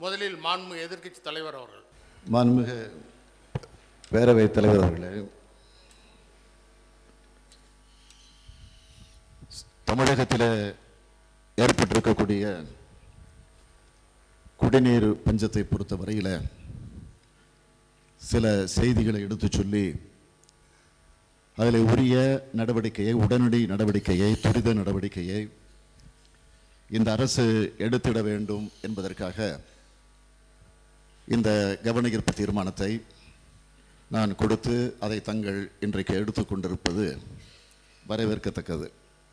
முதலில் மாண்பு எதிர்க்கட்சி தலைவர் அவர்கள் மாண்புமிகு பேரவைத் தலைவர் அவர்களே தமிழகத்தில் ஏற்பட்டிருக்கக்கூடிய குடிநீர் பஞ்சத்தை பொறுத்த வரையில் சில செய்திகளை எடுத்துச் சொல்லி அதில் உரிய நடவடிக்கையை உடனடி நடவடிக்கையை துரித நடவடிக்கையை இந்த அரசு எடுத்திட வேண்டும் என்பதற்காக இந்த கவனஈர்ப்பு தீர்மானத்தை நான் கொடுத்து அதை தங்கள் இன்றைக்கு எடுத்துக்கொண்டிருப்பது வரவேற்கத்தக்கது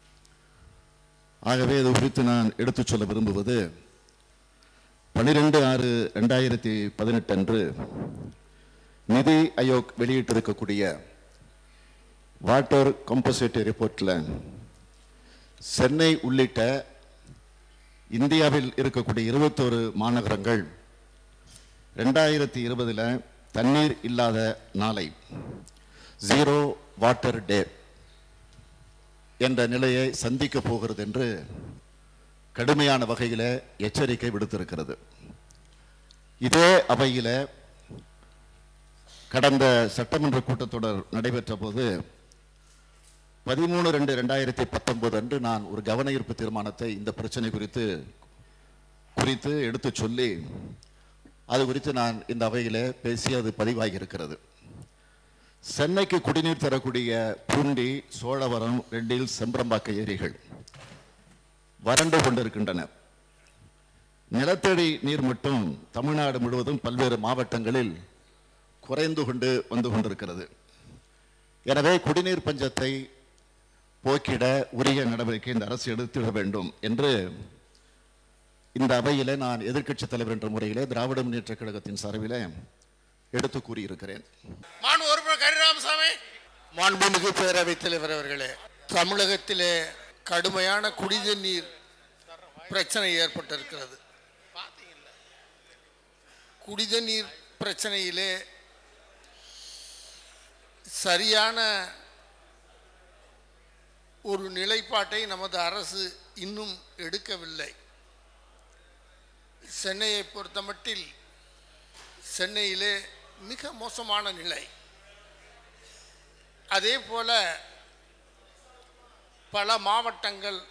ஆகவே இது குறித்து நான் எடுத்துச் சொல்ல விரும்புவது பன்னிரெண்டு ஆறு ரெண்டாயிரத்தி பதினெட்டு அன்று நிதி ஆயோக் வெளியிட்டிருக்கக்கூடிய வாட்டர் கம்போசிட்டி ரிப்போர்ட்டில் சென்னை உள்ளிட்ட இந்தியாவில் இருக்கக்கூடிய இருபத்தோரு மாநகரங்கள் ரெண்டாயிரத்தி இருபதில் தண்ணீர் இல்லாத நாளை ஜீரோ வாட்டர் டே என்ற நிலையை சந்திக்க போகிறது என்று கடுமையான வகையில் எச்சரிக்கை விடுத்திருக்கிறது இதே அவையில் கடந்த சட்டமன்ற கூட்டத்தொடர் நடைபெற்ற போது பதிமூணு ரெண்டு ரெண்டாயிரத்தி பத்தொன்பது அன்று நான் ஒரு கவன ஈர்ப்பு தீர்மானத்தை இந்த பிரச்சனை குறித்து குறித்து எடுத்து சொல்லி அது குறித்து நான் இந்த அவையில் பேசி அது பதிவாகி இருக்கிறது சென்னைக்கு குடிநீர் தரக்கூடிய பூண்டி சோழவரம் ரெண்டில் செம்பரம்பாக்க ஏரிகள் வறண்டு கொண்டிருக்கின்றன நிலத்தடி நீர் மட்டும் தமிழ்நாடு முழுவதும் பல்வேறு மாவட்டங்களில் குறைந்து கொண்டு வந்து கொண்டிருக்கிறது எனவே குடிநீர் பஞ்சத்தை போக்கிட உரிய நடவடிக்கை இந்த அரசு எடுத்திட வேண்டும் என்று இந்த அவையிலே நான் எதிர்க்கட்சி தலைவர் என்ற முறையிலே திராவிட முன்னேற்ற கழகத்தின் சார்பிலே எடுத்து கூறியிருக்கிறேன் மாண்பு உறுப்பினர் கரிராமசாமி மாண்புமிகு பேரவைத் தலைவர் அவர்களே தமிழகத்திலே கடுமையான குடித நீர் பிரச்சனை ஏற்பட்டிருக்கிறது குடித நீர் பிரச்சனையிலே சரியான ஒரு நிலைப்பாட்டை நமது அரசு இன்னும் எடுக்கவில்லை சென்னையை பொறுத்தமட்டில் சென்னையிலே மிக மோசமான நிலை அதே போல பல மாவட்டங்கள்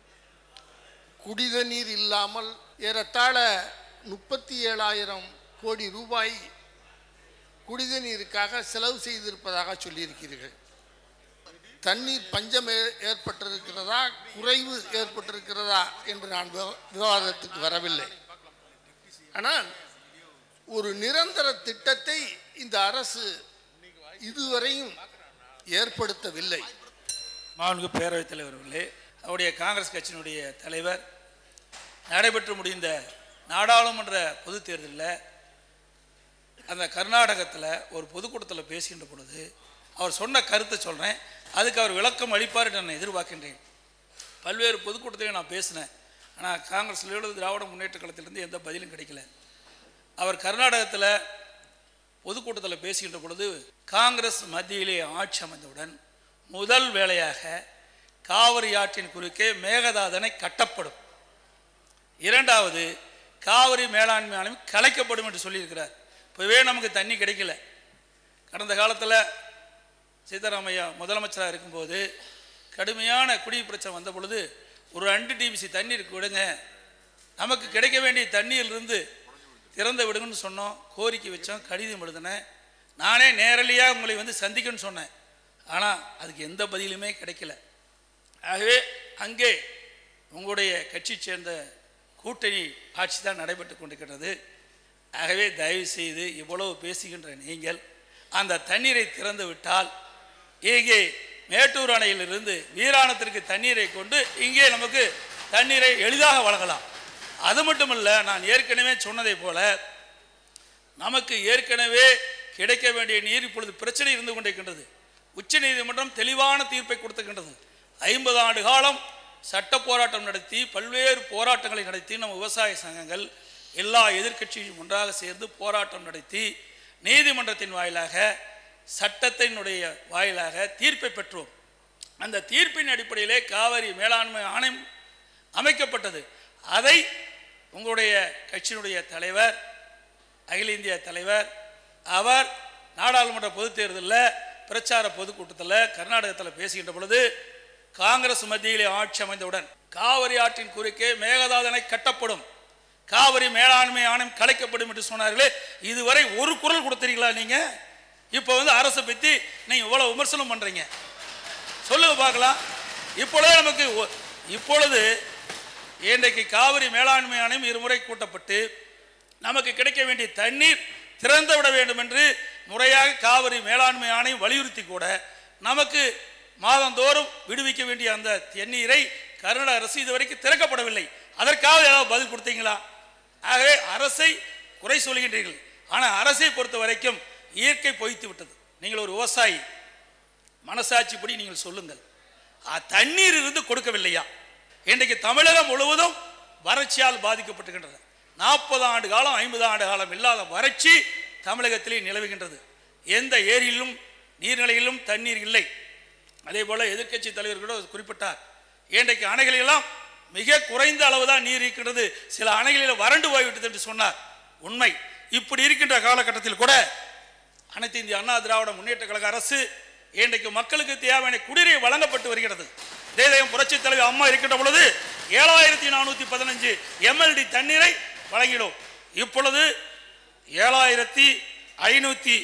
குடித நீர் இல்லாமல் ஏறத்தாழ முப்பத்தி ஏழாயிரம் கோடி ரூபாய் குடித நீருக்காக செலவு செய்திருப்பதாக சொல்லியிருக்கிறீர்கள் தண்ணீர் பஞ்சம் ஏ- ஏற்பட்டிருக்கிறதா குறைவு ஏற்பட்டிருக்கிறதா என்று நான் விவ- விவாதத்துக்கு வரவில்லை ஆனால் ஒரு நிரந்தர திட்டத்தை இந்த அரசு இதுவரையும் ஏற்படுத்தவில்லை மாண்புமிகு பேரவைத் தலைவர் அவர்களே அவருடைய காங்கிரஸ் கட்சியினுடைய தலைவர் நடைபெற்று முடிந்த நாடாளுமன்ற பொதுத் தேர்தலில் அந்த கர்நாடகத்தில் ஒரு பொதுக்கூட்டத்தில் பேசுகின்ற பொழுது அவர் சொன்ன கருத்தை சொல்கிறேன் அதுக்கு அவர் விளக்கம் அளிப்பார் என்று நான் எதிர்பார்க்கின்றேன் பல்வேறு பொதுக்கூட்டத்திலையும் நான் பேசினேன் ஆனால் காங்கிரஸ்லேயோடு திராவிட முன்னேற்ற கழகத்திலிருந்து எந்த பதிலும் கிடைக்கல அவர் கர்நாடகத்தில் பொதுக்கூட்டத்தில் பேசுகின்ற பொழுது காங்கிரஸ் மத்தியிலே ஆட்சி அமைந்தவுடன் முதல் வேலையாக காவிரி ஆற்றின் குறுக்கே மேகதாதனை கட்டப்படும் இரண்டாவது காவிரி மேலாண்மை ஆணையம் கலைக்கப்படும் என்று சொல்லியிருக்கிறார் இப்போவே நமக்கு தண்ணி கிடைக்கல கடந்த காலத்தில் சீதாராமையா முதலமைச்சராக இருக்கும்போது கடுமையான குடிநீர் பிரச்சனை வந்த பொழுது ஒரு ரெண்டு டிபிசி தண்ணீர் விடுங்க நமக்கு கிடைக்க வேண்டிய தண்ணீரிலிருந்து திறந்து விடுங்கன்னு சொன்னோம் கோரிக்கை வச்சோம் கடிதம் எழுதினேன் நானே நேரடியாக உங்களை வந்து சந்திக்கணும்னு சொன்னேன் ஆனால் அதுக்கு எந்த பதிலுமே கிடைக்கல ஆகவே அங்கே உங்களுடைய கட்சி சேர்ந்த கூட்டணி ஆட்சி தான் நடைபெற்று கொண்டிருக்கிறது ஆகவே தயவு செய்து இவ்வளவு பேசுகின்ற நீங்கள் அந்த தண்ணீரை திறந்து விட்டால் இங்கே மேட்டூர் அணையிலிருந்து வீராணத்திற்கு தண்ணீரை கொண்டு இங்கே நமக்கு தண்ணீரை எளிதாக வழங்கலாம் அது மட்டுமல்ல நான் ஏற்கனவே சொன்னதைப் போல நமக்கு ஏற்கனவே கிடைக்க வேண்டிய நீர் இப்பொழுது பிரச்சனை இருந்து கொண்டிருக்கின்றது உச்ச நீதிமன்றம் தெளிவான தீர்ப்பை கொடுத்துக்கின்றது ஐம்பது ஆண்டு காலம் சட்ட போராட்டம் நடத்தி பல்வேறு போராட்டங்களை நடத்தி நம்ம விவசாய சங்கங்கள் எல்லா எதிர்க்கட்சியும் ஒன்றாக சேர்ந்து போராட்டம் நடத்தி நீதிமன்றத்தின் வாயிலாக சட்டத்தினுடைய வாயிலாக தீர்ப்பை பெற்றோம் அந்த தீர்ப்பின் அடிப்படையிலே காவிரி மேலாண்மை ஆணையம் அமைக்கப்பட்டது அதை உங்களுடைய கட்சியினுடைய தலைவர் அகில இந்திய தலைவர் அவர் நாடாளுமன்ற பொதுத் தேர்தலில் பிரச்சார பொதுக்கூட்டத்தில் கர்நாடகத்தில் பேசுகின்ற பொழுது காங்கிரஸ் மத்தியிலே ஆட்சி அமைந்தவுடன் காவிரி ஆற்றின் குறுக்கே மேகதாதனை கட்டப்படும் காவிரி மேலாண்மை ஆணையம் கலைக்கப்படும் என்று சொன்னார்களே இதுவரை ஒரு குரல் கொடுத்துறீங்களா நீங்க இப்போ வந்து அரசை பற்றி நீங்க இவ்வளவு விமர்சனம் பண்றீங்க சொல்லுங்க பார்க்கலாம் இப்பொழுது நமக்கு ஒ- இப்பொழுது இன்றைக்கு காவிரி மேலாண்மை ஆணையம் இருமுறை கூட்டப்பட்டு நமக்கு கிடைக்க வேண்டிய தண்ணீர் திறந்து விட வேண்டும் என்று முறையாக காவிரி மேலாண்மை ஆணையம் வலியுறுத்தி கூட நமக்கு மாதந்தோறும் விடுவிக்க வேண்டிய அந்த தண்ணீரை கர்நாடக அரசு இதுவரைக்கும் திறக்கப்படவில்லை அதற்காக ஏதாவது பதில் கொடுத்தீங்களா ஆகவே அரசை குறை சொல்கின்றீர்கள் ஆனால் அரசை பொறுத்த வரைக்கும் இயற்கை பொய்த்து விட்டது நீங்கள் ஒரு விவசாயி மனசாட்சிப்படி நீங்கள் சொல்லுங்கள் ஆ, தண்ணீர் இருந்து கொடுக்கவில்லையா இன்றைக்கு தமிழகம் முழுவதும் வறட்சியால் பாதிக்கப்பட்டுகின்றது நாற்பது ஆண்டு காலம் ஐம்பது ஆண்டு காலம் இல்லாத வறட்சி தமிழகத்திலே நிலவுகின்றது எந்த ஏரியிலும் நீர்நிலையிலும் தண்ணீர் இல்லை அதே போல எதிர்க்கட்சி தலைவர் கூட குறிப்பிட்டார் இன்றைக்கு அணைகளெல்லாம் மிக குறைந்த அளவு தான் நீர் இருக்கின்றது சில அணைகளில் வறண்டு போய்விட்டது என்று சொன்னார் உண்மை இப்படி இருக்கின்ற காலகட்டத்தில் கூட அனைத்து இந்திய அண்ணா திராவிட முன்னேற்ற கழக அரசு இன்றைக்கு மக்களுக்கு தேவையான குடிநீர் வழங்கப்பட்டு வருகிறது தேதயம் புரட்சி தலைவர் அம்மா இருக்கின்ற பொழுது ஏழாயிரத்தி நானூத்தி பதினஞ்சு எம்எல்டி தண்ணீரை வழங்கினோம் இப்பொழுது ஏழாயிரத்தி ஐநூத்தி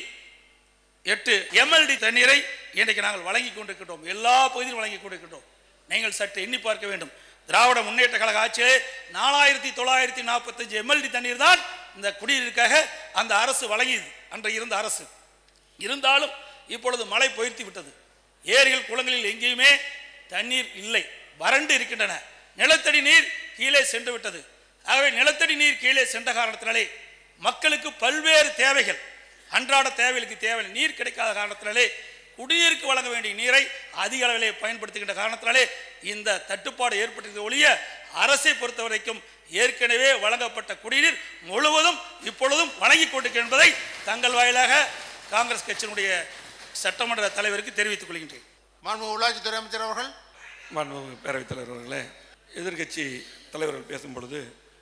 எட்டு எம்எல்டி தண்ணீரை இன்றைக்கு நாங்கள் வழங்கி கொண்டிருக்கின்றோம் எல்லா பகுதியிலும் வழங்கி கொண்டிருக்கின்றோம் நீங்கள் சற்று எண்ணி பார்க்க வேண்டும் திராவிட முன்னேற்ற கழக ஆட்சியிலே நாலாயிரத்தி தொள்ளாயிரத்தி நாற்பத்தஞ்சு எம்எல்டி தண்ணீர் தான் இந்த குடிநீருக்காக அந்த அரசு வழங்கியது அன்றைய இருந்த அரசு இருந்தாலும் இப்பொழுது மழை பொய்த்து விட்டது ஏரிகள் குளங்களில் எங்கேயுமே தண்ணீர் இல்லை வறண்டு இருக்கின்றன நிலத்தடி நீர் கீழே சென்று விட்டது ஆகவே நிலத்தடி நீர் கீழே சென்ற காரணத்தினாலே மக்களுக்கு பல்வேறு தேவைகள் அன்றாட தேவைகளுக்கு தேவை நீர் கிடைக்காத காரணத்தினாலே குடிநீருக்கு வழங்க வேண்டிய நீரை அதிக அளவிலே பயன்படுத்துகின்ற காரணத்தினாலே இந்த தட்டுப்பாடு ஏற்பட்டது ஒழிய அரசை பொறுத்த வரைக்கும் ஏற்கனவே வழங்கப்பட்ட குடிநீர் முழுவதும் இப்பொழுதும் வழங்கிக் கொண்டிருக்கிறது என்பதை தங்கள் வாயிலாக காங்கிரஸ் கட்சியினுடைய சட்டமன்ற தலைவருக்கு தெரிவித்துக் கொள்கின்றேன் மாண்பு உள்ளாட்சித்துறை அமைச்சர் அவர்கள் மாண்புமிகு பேரவைத் தலைவர் அவர்களே எதிர்க்கட்சி தலைவர்கள் பேசும் பொழுது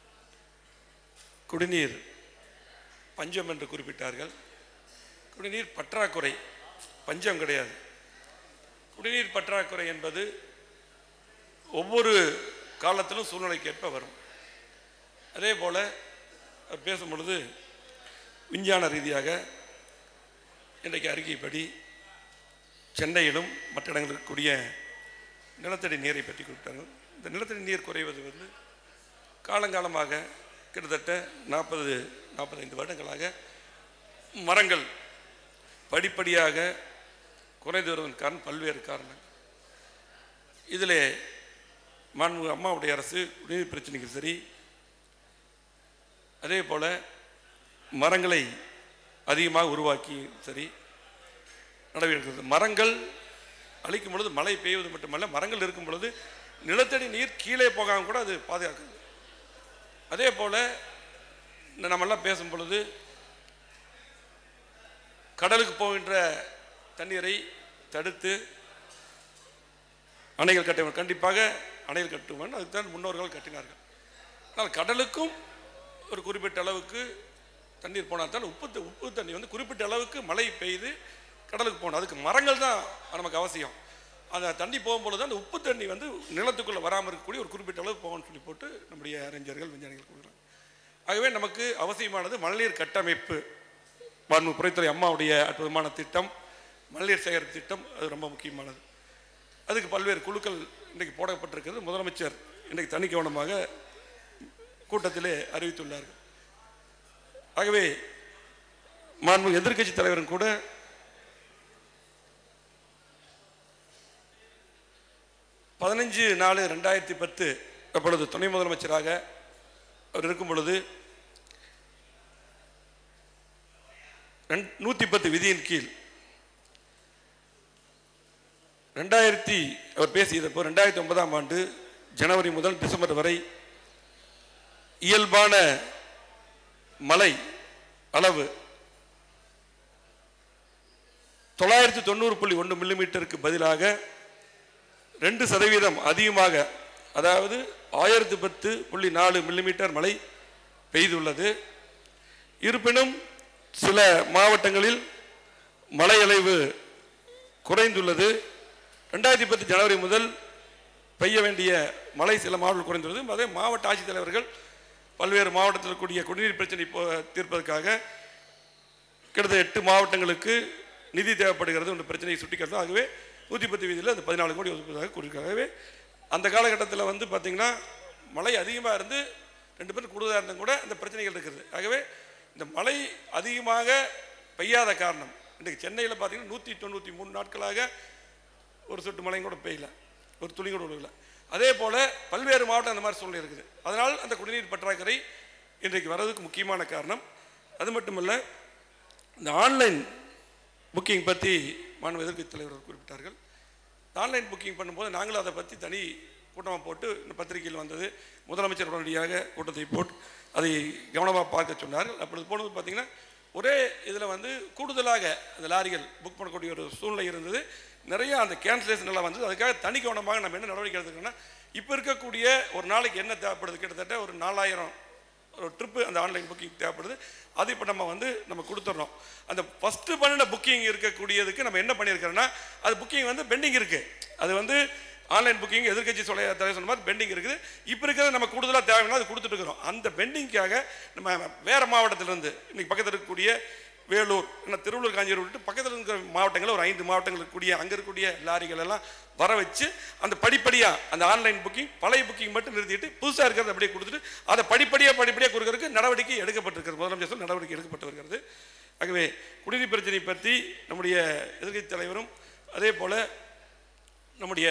குடிநீர் பஞ்சம் என்று குறிப்பிட்டார்கள் குடிநீர் பற்றாக்குறை பஞ்சம் கிடையாது குடிநீர் பற்றாக்குறை என்பது ஒவ்வொரு காலத்திலும் சூழ்நிலைக்கேற்ப வரும் அதே போல் அவர் பேசும் பொழுது விஞ்ஞான ரீதியாக இன்றைக்கு அறிக்கைப்படி சென்னையிலும் மற்ற இடங்களில் இருக்கக்கூடிய நிலத்தடி நீரை பற்றி குறிப்பிட்டார்கள் இந்த நிலத்தடி நீர் குறைவது வந்து காலங்காலமாக கிட்டத்தட்ட நாற்பது நாற்பத்தைந்து வருடங்களாக மரங்கள் படிப்படியாக குறைந்து வருவதன் காரணம் பல்வேறு காரணங்கள் இதில் மாண்பு அம்மாவுடைய அரசு குடிநீர் பிரச்சனைக்கு சரி அதே போல் மரங்களை அதிகமாக உருவாக்கி சரி நடவடிக்கை மரங்கள் அழிக்கும் பொழுது மழை பெய்வது மட்டுமல்ல மரங்கள் இருக்கும் பொழுது நிலத்தடி நீர் கீழே போகாமல் கூட அது பாதுகாக்குது அதே போல் நம்மெல்லாம் பேசும் பொழுது கடலுக்கு போகின்ற தண்ணீரை தடுத்து அணைகள் கட்ட வேண்டும். கண்டிப்பாக அணைகள் கட்டுவன் அதுக்கு தான் முன்னோர்கள் கட்டினார்கள் ஆனால் கடலுக்கும் ஒரு குறிப்பிட்ட அளவுக்கு தண்ணீர் போனால் தான் உப்பு த- உப்பு தண்ணி வந்து குறிப்பிட்ட அளவுக்கு மழை பெய்து கடலுக்கு போகணும் அதுக்கு மரங்கள் தான் நமக்கு அவசியம் அந்த தண்ணி போகும்போது தான் அந்த உப்பு தண்ணி வந்து நிலத்துக்குள்ளே வராமல் இருக்கக்கூடிய ஒரு குறிப்பிட்ட அளவுக்கு போகணும்னு சொல்லி போட்டு நம்முடைய அறிஞர்கள் விஞ்ஞானிகள் கொடுக்குறாங்க ஆகவே நமக்கு அவசியமானது மழைநீர் கட்டமைப்பு மாண்பு புரைத்துறை அம்மாவுடைய அற்புதமான திட்டம் மழைநீர் சேகரிப்பு திட்டம் அது ரொம்ப முக்கியமானது அதுக்கு பல்வேறு குழுக்கள் இன்றைக்கு போடப்பட்டிருக்கிறது முதலமைச்சர் இன்றைக்கு தனி கவனமாக கூட்டத்திலே அறிவித்துள்ளார்கள் ஆகவே மாண்பு எதிர்க்கட்சி தலைவரும் கூட பதினஞ்சு நாலு ரெண்டாயிரத்தி பத்து அப்பொழுது துணை முதலமைச்சராக அவர் இருக்கும் பொழுது நூற்றி பத்து விதியின் கீழ் ரெண்டாயிரத்தி அவர் பேசியதப்போ ரெண்டாயிரத்தி ஒன்பதாம் ஆண்டு ஜனவரி முதல் டிசம்பர் வரை இயல்பான மழை அளவு தொள்ளாயிரத்தி தொண்ணூறு புள்ளி ஒன்று மில்லிமீட்டருக்கு பதிலாக ரெண்டு சதவீதம் அதிகமாக அதாவது ஆயிரத்தி பத்து புள்ளி நாலு மில்லிமீட்டர் மழை பெய்துள்ளது இருப்பினும் சில மாவட்டங்களில் மழை அளவு குறைந்துள்ளது ரெண்டாயிரத்தி பத்து ஜனவரி முதல் பெய்ய வேண்டிய மழை சில மாவட்டங்கள் குறைந்துள்ளது அதே மாவட்ட ஆட்சித்தலைவர்கள் பல்வேறு மாவட்டத்தில் இருக்கக்கூடிய குடிநீர் பிரச்சனை போ- தீர்ப்பதற்காக கிட்டத்தட்ட எட்டு மாவட்டங்களுக்கு நிதி தேவைப்படுகிறது என்ற பிரச்சனையை சுட்டிக்காட்டு ஆகவே நூற்றி பத்து வீதியில் அந்த பதினாலு கோடி ஒதுக்குவதாக கூறியிருக்காங்க ஆகவே அந்த காலகட்டத்தில் வந்து பார்த்திங்கன்னா மழை அதிகமாக இருந்து ரெண்டு பேரும் கூடுதலாக இருந்தும் கூட அந்த பிரச்சனைகள் இருக்குது ஆகவே இந்த மழை அதிகமாக பெய்யாத காரணம் இன்றைக்கு சென்னையில் பார்த்தீங்கன்னா நூற்றி தொண்ணூற்றி மூணு நாட்களாக ஒரு சொட்டு மழையும் கூட பெய்யல ஒரு துளி கூட விழுகல அதே போல் பல்வேறு மாவட்டம் அந்த மாதிரி சூழ்நிலை இருக்குது அதனால் அந்த குடிநீர் பற்றாக்குறை இன்றைக்கு வர்றதுக்கு முக்கியமான காரணம் அது மட்டுமல்ல இந்த ஆன்லைன் புக்கிங் பற்றி மாநில எதிர்க்கட்சி தலைவர் குறிப்பிட்டார்கள் இந்த ஆன்லைன் புக்கிங் பண்ணும்போது நாங்களும் அதை பற்றி தனி கூட்டமாக போட்டு இந்த பத்திரிகையில் வந்தது முதலமைச்சர் உடனடியாக கூட்டத்தை போட்டு அதை கவனமாக பார்க்க சொன்னார் அப்பொழுது போனது பார்த்தீங்கன்னா ஒரே இதில் வந்து கூடுதலாக அந்த லாரிகள் புக் பண்ணக்கூடிய ஒரு சூழ்நிலை இருந்தது நிறைய அந்த கேன்சலேஷன் எல்லாம் வந்தது அதுக்காக தனி கவனமாக நம்ம என்ன நடவடிக்கை எடுத்துக்கணும்னா இப்போ இருக்கக்கூடிய ஒரு நாளைக்கு என்ன தேவைப்படுது கிட்டத்தட்ட ஒரு நாலாயிரம் ஒரு ட்ரிப்பு அந்த ஆன்லைன் புக்கிங் தேவைப்படுது அது இப்போ நம்ம வந்து நம்ம கொடுத்துட்றோம் அந்த ஃபஸ்ட்டு பண்ணின புக்கிங் இருக்கக்கூடியதுக்கு நம்ம என்ன பண்ணியிருக்கிறோன்னா அது புக்கிங் வந்து பெண்டிங் இருக்குது அது வந்து ஆன்லைன் புக்கிங் எதிர்க்கட்சி சொல்ல தலைவர் சொன்ன மாதிரி பெண்டிங் இருக்குது இப்போ இருக்கிறது நம்ம கூடுதலாக தேவைன்னா அது கொடுத்துட்டு இருக்கிறோம் அந்த பெண்டிங்காக நம்ம வேறு மாவட்டத்திலிருந்து இன்னைக்கு பக்கத்தில் இருக்கக்கூடிய வேலூர் என்ன திருவள்ளூர் காஞ்சிபுரம் விட்டு பக்கத்தில் இருக்கிற மாவட்டங்களில் ஒரு ஐந்து மாவட்டங்கள் இருக்கக்கூடிய அங்கே இருக்கக்கூடிய லாரிகள் எல்லாம் வர வச்சு அந்த படிப்படியாக அந்த ஆன்லைன் புக்கிங் பழைய புக்கிங் மட்டும் நிறுத்திட்டு புதுசாக இருக்கிறத அப்படியே கொடுத்துட்டு அதை படிப்படியாக படிப்படியாக கொடுக்கறதுக்கு நடவடிக்கை எடுக்கப்பட்டிருக்கிறது முதலமைச்சர் சொல்லி நடவடிக்கை எடுக்கப்பட்டு வருகிறது ஆகவே குடிநீர் பிரச்சனை பற்றி நம்முடைய எதிர்க்கட்சி தலைவரும் அதே போல் நம்முடைய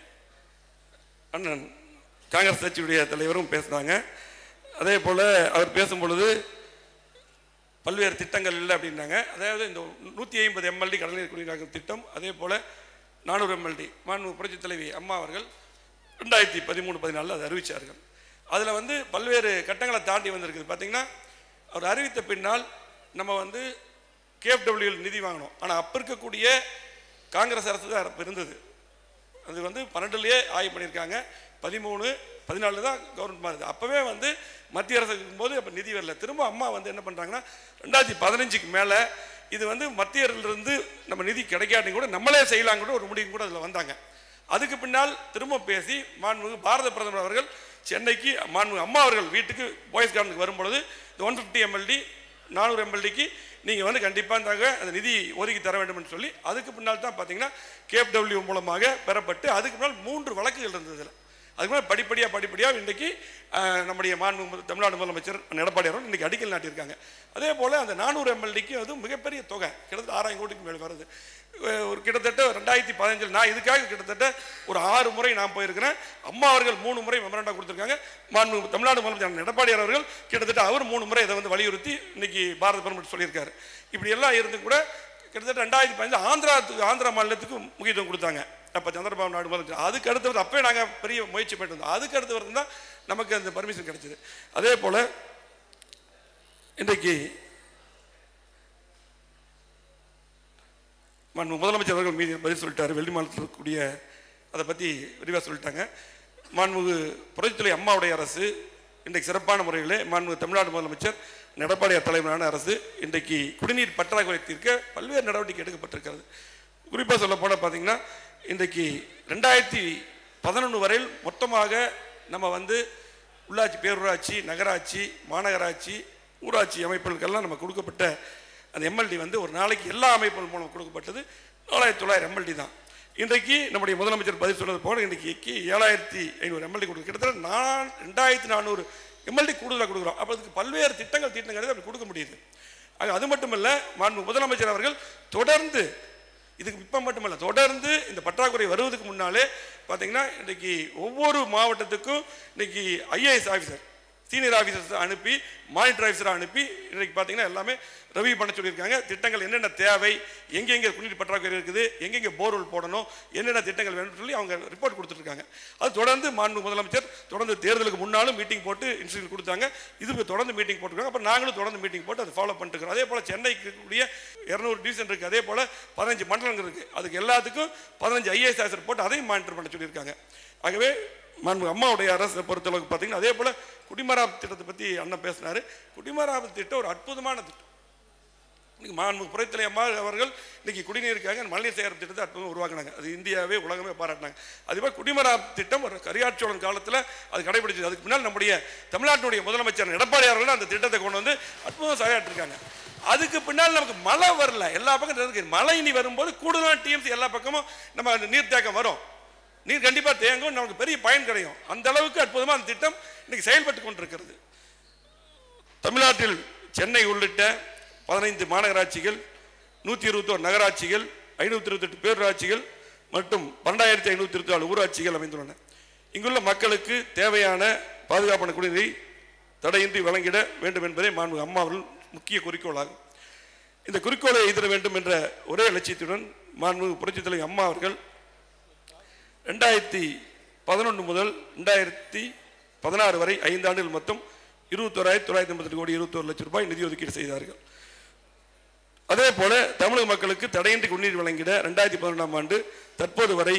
அண்ணன் காங்கிரஸ் கட்சியுடைய தலைவரும் பேசினாங்க அதே போல் அவர் பேசும் பொழுது பல்வேறு திட்டங்கள் இல்லை அப்படின்னாங்க அதாவது இந்த நூற்றி ஐம்பது எம்எல்டி கடல்நீர் குடிநீர் திட்டம் அதே போல் நானூறு எம்எல்டி மாண்பு புரட்சித் தலைவி அம்மா அவர்கள் ரெண்டாயிரத்தி பதிமூணு பதினாலில் அதை அறிவித்தார்கள் அதில் வந்து பல்வேறு கட்டங்களை தாண்டி வந்திருக்குது பார்த்தீங்கன்னா அவர் அறிவித்த பின்னால் நம்ம வந்து கேஎஃப்டபிள்யூஎல் நிதி வாங்கினோம் ஆனால் அப்போ இருக்கக்கூடிய காங்கிரஸ் அரசு தான் அப்ப இருந்தது அது வந்து பன்னெண்டுலேயே ஆய்வு பண்ணியிருக்காங்க பதிமூணு பதினாலு தான் கவர்மெண்ட் மாறுது அப்போவே வந்து மத்திய அரசு இருக்கும்போது அப்போ நிதி வரல திரும்ப அம்மா வந்து என்ன பண்ணுறாங்கன்னா ரெண்டாயிரத்தி பதினஞ்சுக்கு மேலே இது வந்து மத்திய அரசிலிருந்து நம்ம நிதி கிடைக்காட்டி கூட நம்மளே செய்யலாம் கூட ஒரு முடிவு கூட அதில் வந்தாங்க அதுக்கு பின்னால் திரும்ப பேசி மாண்புமிகு பாரத பிரதமர் அவர்கள் சென்னைக்கு மாண்புமிகு அம்மா அவர்கள் வீட்டுக்கு பாய்ஸ் கார்டனுக்கு வரும்பொழுது இந்த ஒன் ஃபிஃப்டி எம்எல்டி நானூறு எம்எல்டிக்கு நீங்கள் வந்து கண்டிப்பாக அந்த நிதி ஒதுக்கி தர வேண்டும்னு சொல்லி அதுக்கு பின்னால் தான் பார்த்தீங்கன்னா கேப்டபிள்யூ மூலமாக பெறப்பட்டு அதுக்கு பின்னால் மூன்று வழக்குகள் இருந்தது இதில் அதுக்கு மேலே படிப்படியாக படிப்படியாக இன்றைக்கி அஹ், நம்முடைய மாண்பு முதல் தமிழ்நாடு முதலமைச்சர் எடப்பாடி அவர்கள் இன்றைக்கி அடிக்கல் நாட்டியிருக்காங்க அதே போல் அந்த நானூறு எம்எல்டிக்கு அது மிகப்பெரிய தொகை கிட்டத்தட்ட ஆறாயிரம் கோடிக்கு மேலே வருது அஹ், ஒரு கிட்டத்தட்ட ரெண்டாயிரத்தி பதினஞ்சில் நான் இதுக்காக கிட்டத்தட்ட ஒரு ஆறு முறை நான் போயிருக்கிறேன் அம்மா அவர்கள் மூணு முறை மெமரண்டா கொடுத்துருக்காங்க மாண்பு தமிழ்நாடு முதலமைச்சர் எடப்பாடி அவர்கள் கிட்டத்தட்ட அவர் மூணு முறை இதை வந்து வலியுறுத்தி இன்னைக்கு பாரத பிரதமர் சொல்லியிருக்காரு இப்படி எல்லாம் இருந்தும் கூட கிட்டத்தட்ட ரெண்டாயிரத்தி பதினஞ்சு ஆந்திராத்துக்கு ஆந்திரா மாநிலத்துக்கு முக்கியத்துவம் கொடுத்தாங்க அப்போ சந்திரபாபு நாயுடு முதலமைச்சர் அதுக்கு அடுத்து வந்து அப்பவே நாங்கள் பெரிய முயற்சி பண்ணிட்டு இருந்தோம் அதுக்கு அடுத்து வந்து தான் நமக்கு அந்த பர்மிஷன் கிடைச்சது அதே போல் இன்றைக்கு மாண்பு முதலமைச்சர் அவர்கள் மீது பதில் சொல்லிட்டாரு வெள்ளி மாநிலத்தில் இருக்கக்கூடிய அதை பற்றி விரிவாக சொல்லிட்டாங்க மாண்புமிகு புரட்சித்துறை அம்மாவுடைய அரசு இன்றைக்கு சிறப்பான முறையில் மாண்புமிகு தமிழ்நாடு முதலமைச்சர் எடப்பாடியார் தலைமையிலான அரசு இன்றைக்கு குடிநீர் பற்றாக்குறை தீர்க்க பல்வேறு நடவடிக்கை எடுக்கப்பட்டிருக்கிறது குறிப்பாக சொல்ல போனால் பார்த்தீங்கன்னா இன்றைக்கு ரெண்டாயிரத்தி பதினொன்று வரையில் மொத்தமாக நம்ம வந்து உள்ளாட்சி பேரூராட்சி நகராட்சி மாநகராட்சி ஊராட்சி அமைப்புகளுக்கெல்லாம் நம்ம கொடுக்கப்பட்ட அந்த எம்எல்டி வந்து ஒரு நாளைக்கு எல்லா அமைப்புகள் மூலம் கொடுக்கப்பட்டது நாலாயிரத்தி தொள்ளாயிரம் எம்எல்டி தான் இன்றைக்கு நம்முடைய முதலமைச்சர் பதில் சொன்னது போல இன்றைக்கு ஏழாயிரத்தி ஐநூறு எம்எல்டி கொடுக்கு கிட்டத்தட்ட நான் ரெண்டாயிரத்தி நானூறு எம்எல்டி கூடுதலாக கொடுக்குறோம் அப்போ அதுக்கு பல்வேறு திட்டங்கள் தீட்டங்கிறது அப்படி கொடுக்க முடியுது ஆக அது மட்டுமல்ல மாண்பு முதலமைச்சர் அவர்கள் தொடர்ந்து இதுக்கு இப்போ மட்டுமல்ல தொடர்ந்து இந்த பற்றாக்குறை வருவதற்கு முன்னாலே பார்த்தீங்கன்னா இன்றைக்கி ஒவ்வொரு மாவட்டத்துக்கும் இன்னைக்கு ஐஏஎஸ் ஆஃபீஸர் சீனியர் ஆஃபீஸர்ஸ் அனுப்பி மானிட்டர் ஆஃபீஸரை அனுப்பி இன்றைக்கி பார்த்தீங்கன்னா எல்லாமே ரெவியூ பண்ண சொல்லியிருக்காங்க திட்டங்கள் என்னென்ன தேவை எங்கெங்கே குடிநீர் பற்றாக்குறை இருக்குது எங்கெங்கே போர்வெல் போடணும் என்னென்ன திட்டங்கள் வேணும்னு சொல்லி அவங்க ரிப்போர்ட் கொடுத்துட்ருக்காங்க அது தொடர்ந்து மாண்பு முதலமைச்சர் தொடர்ந்து தேர்தலுக்கு முன்னாலும் மீட்டிங் போட்டு இன்ஸ்டியூட் கொடுத்தாங்க இதுக்கு தொடர்ந்து மீட்டிங் போட்டுருக்காங்க அப்போ நாங்களும் தொடர்ந்து மீட்டிங் போட்டு அதை ஃபாலோ பண்ணிட்டு இருக்கோம் அதே போல் சென்னைக்கு இருக்கக்கூடிய இரநூறு டிவிஷன் இருக்குது அதே போல் பதினஞ்சு மண்டலங்கள் இருக்குது அதுக்கு எல்லாத்துக்கும் பதினஞ்சு ஐஏஎஸ் ஆஃபீஸர் போட்டு அதையும் மானிட்டர் பண்ண சொல்லியிருக்காங்க ஆகவே மாண்பு அம்மாவுடைய அரசை பொறுத்தளவுக்கு பார்த்தீங்கன்னா அதே போல் குடிமராமத்து திட்டத்தை பற்றி அண்ணன் பேசினார் குடிமராமத்து திட்டம் ஒரு அற்புதமான திட்டம் இன்னைக்கு மாண்பு புறத்தலை அம்மா அவர்கள் இன்னைக்கு குடிநீருக்காக மழைநீர் சேகரிப்பு திட்டத்தை அற்புதமாக உருவாக்குனாங்க அது இந்தியாவே உலகமே பாராட்டினாங்க அதே குடிமராமத்து திட்டம் ஒரு கரியாட்சோழன் காலத்தில் அது கடைபிடிச்சது அதுக்கு முன்னால் நம்முடைய தமிழ்நாட்டினுடைய முதலமைச்சர் எடப்பாடி அவர்கள் அந்த திட்டத்தை கொண்டு வந்து அற்புதம் செயலாற்றிருக்காங்க அதுக்கு பின்னால் நமக்கு மழை வரல எல்லா பக்கம் இருக்கு மழை இனி வரும்போது கூடுதலான டிஎம்சி எல்லா பக்கமும் நம்ம அந்த நீர்த்தேக்கம் வரும் நீர் கண்டிப்பாக தேங்கும் நமக்கு பெரிய பயன் கிடைக்கும் அந்த அளவுக்கு அற்புதமாக அந்த திட்டம் இன்னைக்கு செயல்பட்டு கொண்டிருக்கிறது தமிழ்நாட்டில் சென்னை உள்ளிட்ட பதினைந்து மாநகராட்சிகள் நூற்றி இருபத்தோரு நகராட்சிகள் ஐநூற்றி இருபத்தெட்டு பேரூராட்சிகள் மற்றும் பன்னெண்டாயிரத்தி ஐநூற்றி இருபத்தி நாலு ஊராட்சிகள் அமைந்துள்ளன இங்குள்ள மக்களுக்கு தேவையான பாதுகாப்பான குடிநீரை தடையின்றி வழங்கிட வேண்டும் என்பதே மாண்பு அம்மா அவர்கள் முக்கிய குறிக்கோளாகும் இந்த குறிக்கோளை எதிர வேண்டும் என்ற ஒரே லட்சியத்துடன் மாண்பு புரட்சித் தலைவர் அம்மா அவர்கள் ரெண்டாயிரத்தி பதினொன்று முதல் ரெண்டாயிரத்தி பதினாறு வரை ஐந்து ஆண்டுகள் மொத்தம் இருபத்தோராயிரத்தி தொள்ளாயிரத்தி ஐம்பத்தி கோடி இருபத்தோரு லட்சம் ரூபாய் நிதி ஒதுக்கீடு செய்தார்கள் அதே போல தமிழக மக்களுக்கு தடையின்றி குடிநீர் வழங்கிட ரெண்டாயிரத்தி பதினொன்றாம் ஆண்டு தற்போது வரை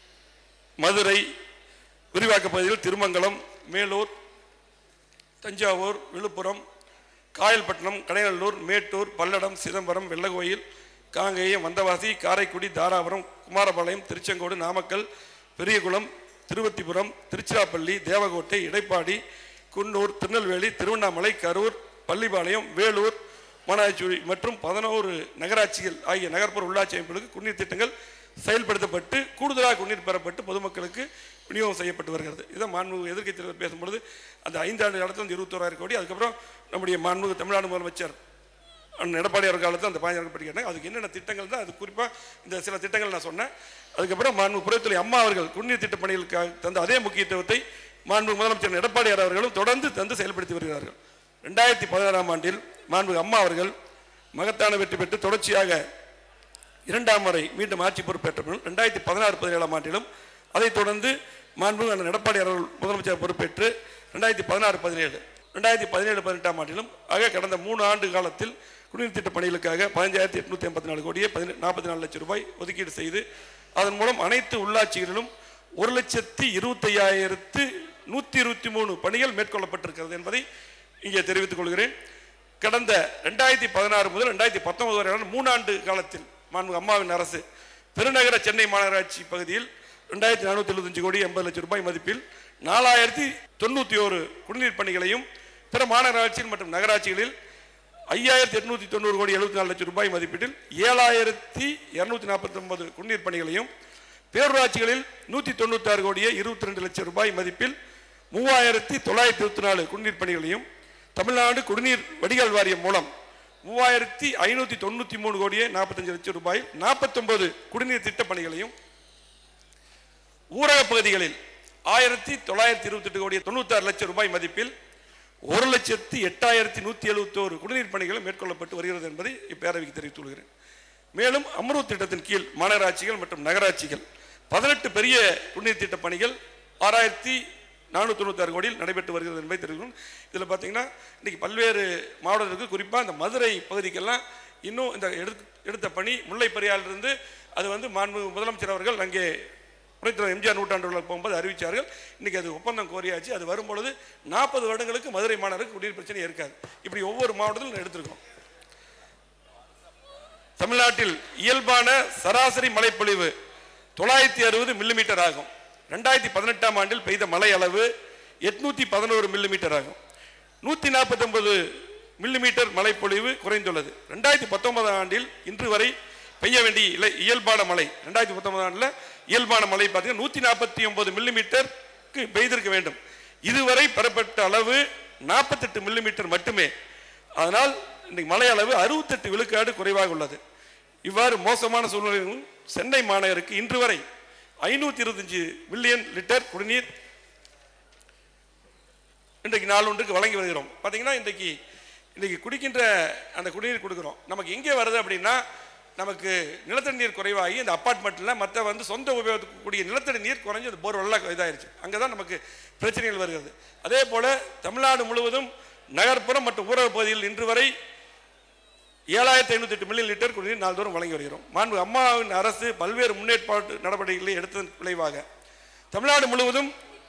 மதுரை விரிவாக்க பகுதியில் திருமங்கலம் மேலூர் தஞ்சாவூர் விழுப்புரம் காயல்பட்டினம் கடையநல்லூர் மேட்டூர் பல்லடம் சிதம்பரம் வெள்ளகோயில் காங்கேயம் வந்தவாசி காரைக்குடி தாராபுரம் குமாரபாளையம் திருச்செங்கோடு நாமக்கல் பெரியகுளம் திருவத்திபுரம் திருச்சிராப்பள்ளி தேவகோட்டை இடைப்பாடி குன்னூர் திருநெல்வேலி திருவண்ணாமலை கரூர் பள்ளிப்பாளையம் வேலூர் மாநகராட்சி மற்றும் பதினோரு நகராட்சிகள் ஆகிய நகர்ப்புற உள்ளாட்சி அமைப்புகளுக்கு குடிநீர் திட்டங்கள் செயல்படுத்தப்பட்டு கூடுதலாக குடிநீர் பெறப்பட்டு பொதுமக்களுக்கு விநியோகம் செய்யப்பட்டு வருகிறது இதை மாண்பு எதிர்க்கட்சி தலைவர் பேசும்பொழுது அந்த ஐந்தாண்டு காலத்தில் அந்த இருபத்தோராயிரம் கோடி அதுக்கப்புறம் நம்முடைய மாண்பு தமிழ்நாடு முதலமைச்சர் அண்ணன் எடப்பாடியார் காலத்தில் அந்த பதினஞ்சு படி கேட்டாங்க அதுக்கு என்னென்ன திட்டங்கள் தான் அது குறிப்பாக இந்த சில திட்டங்கள் நான் சொன்னேன் அதுக்கப்புறம் மாண்பு புறத்துறை அம்மா அவர்கள் குடிநீர் திட்ட பணிகளுக்காக தந்த அதே முக்கியத்துவத்தை மாண்பு முதலமைச்சர் எடப்பாடியார் அவர்களும் தொடர்ந்து தந்து செயல்படுத்தி வருகிறார்கள் ரெண்டாயிரத்தி பதினாறாம் ஆண்டில் மாண்பு அம்மா அவர்கள் மகத்தான வெற்றி பெற்று தொடர்ச்சியாக இரண்டாம் முறை மீண்டும் ஆட்சி பொறுப்பேற்ற பின் ரெண்டாயிரத்தி பதினாறு பதினேழாம் ஆண்டிலும் அதைத் தொடர்ந்து மாண்பு அண்ணன் எடப்பாடி அவர்கள் முதலமைச்சர் பொறுப்பேற்று ரெண்டாயிரத்தி பதினாறு பதினேழு ரெண்டாயிரத்தி பதினேழு பதினெட்டாம் ஆண்டிலும் ஆக கடந்த மூணு ஆண்டு காலத்தில் குடிநீர் திட்ட பணிகளுக்காக பதினஞ்சாயிரத்தி எட்நூத்தி எண்பத்தி நாலு கோடியே பதினெ நாற்பத்தி நாலு லட்சம் ரூபாய் ஒதுக்கீடு செய்து அதன் மூலம் அனைத்து உள்ளாட்சிகளிலும் ஒரு லட்சத்தி இருபத்தையாயிரத்து நூற்றி இருபத்தி மூணு பணிகள் மேற்கொள்ளப்பட்டிருக்கிறது என்பதை இங்கே தெரிவித்துக் கொள்கிறேன் கடந்த ரெண்டாயிரத்தி பதினாறு முதல் ரெண்டாயிரத்தி பத்தொன்பது வரையான மூணாண்டு காலத்தில் மாண்பு அம்மாவின் அரசு பெருநகர சென்னை மாநகராட்சி பகுதியில் ரெண்டாயிரத்தி நானூற்றி எழுபத்தஞ்சு கோடி எண்பது லட்சம் ரூபாய் மதிப்பில் நாலாயிரத்தி தொண்ணூற்றி ஒரு குடிநீர் பணிகளையும் பிற மாநகராட்சிகள் மற்றும் நகராட்சிகளில் ஐயாயிரத்தி எட்நூத்தி தொண்ணூறு கோடி எழுபத்தி நாலு லட்சம் ரூபாய் மதிப்பீட்டில் ஏழாயிரத்தி இருநூத்தி நாற்பத்தி ஒன்பது குடிநீர் பணிகளையும் பேரூராட்சிகளில் நூற்றி தொண்ணூத்தாறு கோடியே இருபத்தி ரெண்டு லட்சம் ரூபாய் மதிப்பில் மூவாயிரத்தி தொள்ளாயிரத்தி இருபத்தி நாலு குடிநீர் பணிகளையும் தமிழ்நாடு குடிநீர் வடிகால் வாரியம் மூலம் மூவாயிரத்தி ஐநூற்றி தொண்ணூற்றி மூணு கோடியே நாற்பத்தஞ்சு லட்சம் ரூபாய் நாற்பத்தொன்பது குடிநீர் திட்டப் பணிகளையும் ஊரக பகுதிகளில் ஆயிரத்தி தொள்ளாயிரத்தி இருபத்தெட்டு கோடி தொண்ணூத்தாறு லட்சம் ரூபாய் மதிப்பில் ஒரு லட்சத்தி எட்டாயிரத்தி நூற்றி எழுபத்தோரு குடிநீர் பணிகளும் மேற்கொள்ளப்பட்டு வருகிறது என்பதை இப்பேரவைக்கு தெரிவித்துக் கொள்கிறேன் மேலும் அம்ருத் திட்டத்தின் கீழ் மாநகராட்சிகள் மற்றும் நகராட்சிகள் பதினெட்டு பெரிய குடிநீர் திட்ட பணிகள் ஆறாயிரத்தி நானூற்றி தொண்ணூத்தாறு கோடியில் நடைபெற்று வருகிறது என்பதை தெரிவிக்கணும் இதில் பார்த்தீங்கன்னா இன்றைக்கி பல்வேறு மாவட்டத்திற்கு குறிப்பாக இந்த மதுரை பகுதிக்கெல்லாம் இன்னும் இந்த எடுத் எடுத்த பணி முல்லை பெரியாரிலிருந்து அது வந்து மாண்பு முதலமைச்சர் அவர்கள் அங்கே புரட்சித்தலைவர் எம்ஜிஆர் நூற்றாண்டு விழா போகும்போது அறிவித்தார்கள் இன்னைக்கு அது ஒப்பந்தம் கோரியாச்சு அது வரும்பொழுது நாற்பது வருடங்களுக்கு மதுரை மாநகருக்கு குடிநீர் பிரச்சனை இருக்காது இப்படி ஒவ்வொரு மாவட்டத்திலும் எடுத்திருக்கோம் தமிழ்நாட்டில் இயல்பான சராசரி மழைப்பொழிவு தொள்ளாயிரத்தி அறுபது மில்லிமீட்டர் ஆகும் ரெண்டாயிரத்தி பதினெட்டாம் ஆண்டில் பெய்த மழை அளவு எட்நூத்தி பதினோரு மில்லிமீட்டர் ஆகும் நூற்றி நாற்பத்தொன்பது மில்லிமீட்டர் மழைப்பொழிவு குறைந்துள்ளது ரெண்டாயிரத்தி பத்தொன்பதாம் ஆண்டில் இன்று வரை பெய்ய வேண்டிய இலை இயல்பான மழை ரெண்டாயிரத்தி பத்தொன்பதாம் ஆண்டில் இயல்பான மழை பார்த்தீங்கன்னா நூற்றி நாற்பத்தி ஒன்பது மில்லிமீட்டருக்கு பெய்திருக்க வேண்டும் இதுவரை பெறப்பட்ட அளவு நாற்பத்தெட்டு மில்லிமீட்டர் மட்டுமே அதனால் இன்னைக்கு மழை அளவு அறுபத்தெட்டு விழுக்காடு குறைவாக உள்ளது இவ்வாறு மோசமான சூழ்நிலையும் சென்னை மாநகருக்கு இன்று வரை ஐநூற்றி இருபத்தஞ்சு மில்லியன் லிட்டர் குடிநீர் இன்றைக்கு நாள் ஒன்றுக்கு வழங்கி வருகிறோம் பார்த்தீங்கன்னா இன்றைக்கு இன்றைக்கி குடிக்கின்ற அந்த குடிநீர் கொடுக்குறோம் நமக்கு எங்கே வருது அப்படின்னா நமக்கு நிலத்தடி நீர் குறைவாகி இந்த அப்பார்ட்மெண்ட்டில் மற்ற வந்து சொந்த உபயோகத்துக்கு கூடிய நிலத்தடி நீர் குறைஞ்சு அந்த போர்வெல்லாம் இதாயிருச்சு அங்கே தான் நமக்கு பிரச்சனைகள் வருகிறது அதே போல் தமிழ்நாடு முழுவதும் நகர்ப்புறம் மற்றும் ஊரக பகுதியில் இன்று வரை ஏழாயிரத்தி ஐநூற்றி எட்டு மில்லியன் லிட்டர் குடிநீர் நாள்தோறும் வழங்கி வருகிறோம் மாண்பு அம்மாவின் அரசு பல்வேறு முன்னேற்பாட்டு நடவடிக்கைகளை எடுத்ததன் விளைவாக தமிழ்நாடு முழுவதும்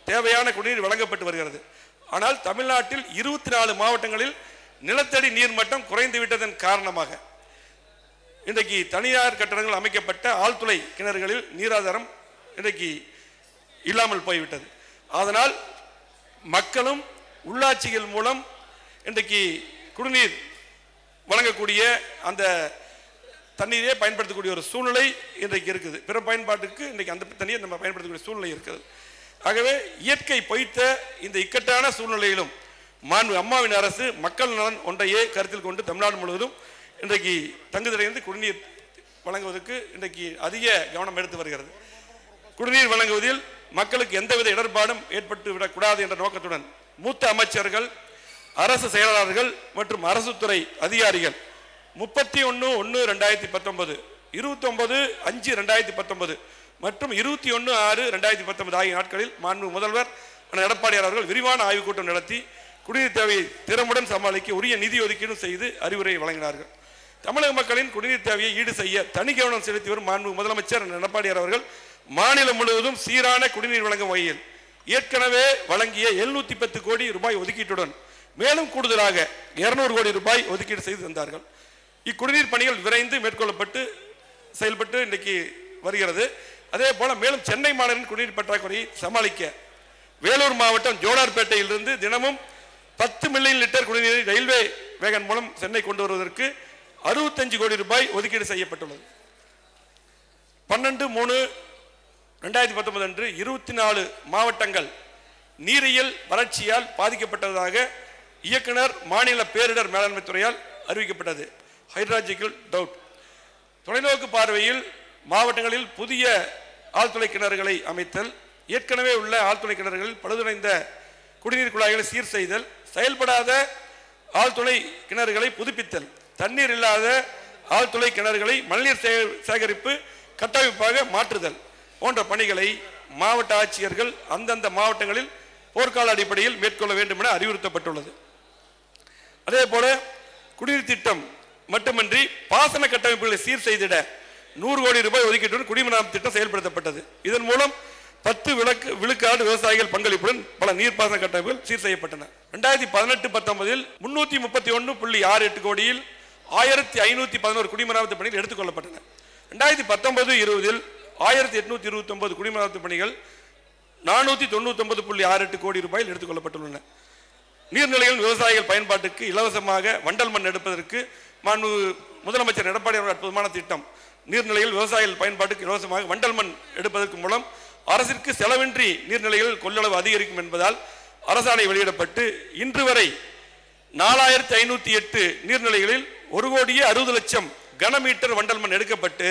தேவையான குடிநீர் வழங்கப்பட்டு வருகிறது ஆனால் தமிழ்நாட்டில் இருபத்தி நாலு மாவட்டங்களில் நிலத்தடி நீர்மட்டம் குறைந்து விட்டதன் காரணமாக இன்றைக்கு தனியார் கட்டடங்கள் அமைக்கப்பட்ட ஆழ்துளை கிணறுகளில் நீராதாரம் இன்றைக்கு இல்லாமல் போய்விட்டது அதனால் மக்களும் உள்ளாட்சிகள் மூலம் இன்றைக்கு குடிநீர் வழங்கக்கூடிய அந்த தண்ணீரே பயன்படுத்தக்கூடிய ஒரு சூழ்நிலை இன்றைக்கு இருக்குது பிற பயன்பாட்டுக்கு இன்றைக்கு அந்த தண்ணீரை நம்ம பயன்படுத்தக்கூடிய சூழ்நிலை இருக்குது ஆகவே இயற்கை பொய்த்த இந்த இக்கட்டான சூழ்நிலையிலும் மாண்பு அம்மாவின் அரசு மக்கள் நலன் ஒன்றையே கருத்தில் கொண்டு தமிழ்நாடு முழுவதும் இன்றைக்கு தங்குதடைந்து குடிநீர் வழங்குவதற்கு இன்றைக்கு அதிக கவனம் எடுத்து வருகிறது குடிநீர் வழங்குவதில் மக்களுக்கு எந்தவித இடர்பாடும் ஏற்பட்டு விடக்கூடாது என்ற நோக்கத்துடன் மூத்த அமைச்சர்கள் அரசு செயலாளர்கள் மற்றும் அரசு துறை அதிகாரிகள் முப்பத்தி ஒன்று ஒன்று ரெண்டாயிரத்தி பத்தொன்பது இருபத்தொன்பது அஞ்சு ரெண்டாயிரத்தி பத்தொன்பது மற்றும் இருபத்தி ஒன்று ஆறு ரெண்டாயிரத்தி பத்தொன்பது ஆகிய நாட்களில் மாண்பு முதல்வர் அண்ணன் எடப்பாடியார் அவர்கள் விரிவான ஆய்வுக் கூட்டம் நடத்தி குடிநீர் தேவையை திறமுடன் சமாளிக்க உரிய நிதி ஒதுக்கீடு செய்து அறிவுரை வழங்கினார்கள் தமிழக மக்களின் குடிநீர் தேவையை ஈடு செய்ய தனி கவனம் செலுத்தி வரும் மாண்பு முதலமைச்சர் அண்ணன் எடப்பாடியார் அவர்கள் மாநிலம் முழுவதும் சீரான குடிநீர் வழங்கும் வகையில் ஏற்கனவே வழங்கிய எழுநூத்தி பத்து கோடி ரூபாய் ஒதுக்கீட்டுடன் மேலும் கூடுதலாக இருநூறு கோடி ரூபாய் ஒதுக்கீடு செய்து தந்தார்கள் இக்குடிநீர் பணிகள் விரைந்து மேற்கொள்ளப்பட்டு செயல்பட்டு இன்றைக்கு வருகிறது அதே போல மேலும் சென்னை மாநகரின் குடிநீர் பற்றாக்குறையை சமாளிக்க வேலூர் மாவட்டம் ஜோலார்பேட்டையிலிருந்து தினமும் பத்து மில்லியன் லிட்டர் குடிநீரை ரயில்வே வேகன் மூலம் சென்னை கொண்டு வருவதற்கு அறுபத்தஞ்சு கோடி ரூபாய் ஒதுக்கீடு செய்யப்பட்டுள்ளது பன்னெண்டு மூணு ரெண்டாயிரத்தி பத்தொன்பது அன்று இருபத்தி நாலு மாவட்டங்கள் நீரியல் வறட்சியால் பாதிக்கப்பட்டதாக இயக்குனர் மாநில பேரிடர் மேலாண்மை துறையால் அறிவிக்கப்பட்டது ஹைட்ராலஜிக்கல் டவுட் தொலைநோக்கு பார்வையில் மாவட்டங்களில் புதிய ஆழ்துளை கிணறுகளை அமைத்தல் ஏற்கனவே உள்ள ஆழ்துளை கிணறுகளில் பழுதுடைந்த குடிநீர் குழாய்களை சீர் செய்தல் செயல்படாத ஆழ்துளை கிணறுகளை புதுப்பித்தல் தண்ணீர் இல்லாத ஆழ்துளை கிணறுகளை மழைநீர் சே- சேகரிப்பு கட்டமைப்பாக மாற்றுதல் போன்ற பணிகளை மாவட்ட ஆட்சியர்கள் அந்தந்த மாவட்டங்களில் போர்க்கால அடிப்படையில் மேற்கொள்ள வேண்டும் என அறிவுறுத்தப்பட்டுள்ளது அதே போல குடிநீர் திட்டம் மட்டுமின்றி பாசன கட்டமைப்புகளை சீர் செய்திட நூறு கோடி ரூபாய் ஒதுக்கீட்டுடன் குடிமராமத்து திட்டம் செயல்படுத்தப்பட்டது இதன் மூலம் பத்து விளக்கு விழுக்காடு விவசாயிகள் பங்களிப்புடன் பல நீர்ப்பாசன கட்டமைப்புகள் சீர் செய்யப்பட்டன ரெண்டாயிரத்தி பதினெட்டு பத்தொன்பதில் முன்னூத்தி முப்பத்தி ஒன்று புள்ளி ஆறு எட்டு கோடியில் ஆயிரத்தி ஐநூத்தி பதினோரு குடிமராமத்து பணிகள் எடுத்துக்கொள்ளப்பட்டன ரெண்டாயிரத்தி பத்தொன்பது இருபதில் ஆயிரத்தி எட்நூத்தி இருபத்தி ஒன்பது குடிமராமத்து பணிகள் நானூத்தி தொண்ணூத்தி ஒன்பது புள்ளி ஆறு எட்டு கோடி ரூபாயில் எடுத்துக்கொள்ளப்பட்டுள்ளன நீர்நிலைகள் விவசாயிகள் பயன்பாட்டுக்கு இலவசமாக வண்டல் மண் எடுப்பதற்கு மாண்பு முதலமைச்சர் எடப்பாடி அவர்கள் அற்புதமான திட்டம் நீர்நிலைகள் விவசாயிகள் பயன்பாட்டுக்கு இலவசமாக வண்டல் மண் எடுப்பதற்கு மூலம் அரசிற்கு செலவின்றி நீர்நிலைகள் கொள்ளளவு அதிகரிக்கும் என்பதால் அரசாணை வெளியிடப்பட்டு இன்று வரை நாலாயிரத்தி ஐநூத்தி எட்டு நீர்நிலைகளில் ஒரு கோடியே அறுபது லட்சம் கனமீட்டர் வண்டல் மண் எடுக்கப்பட்டு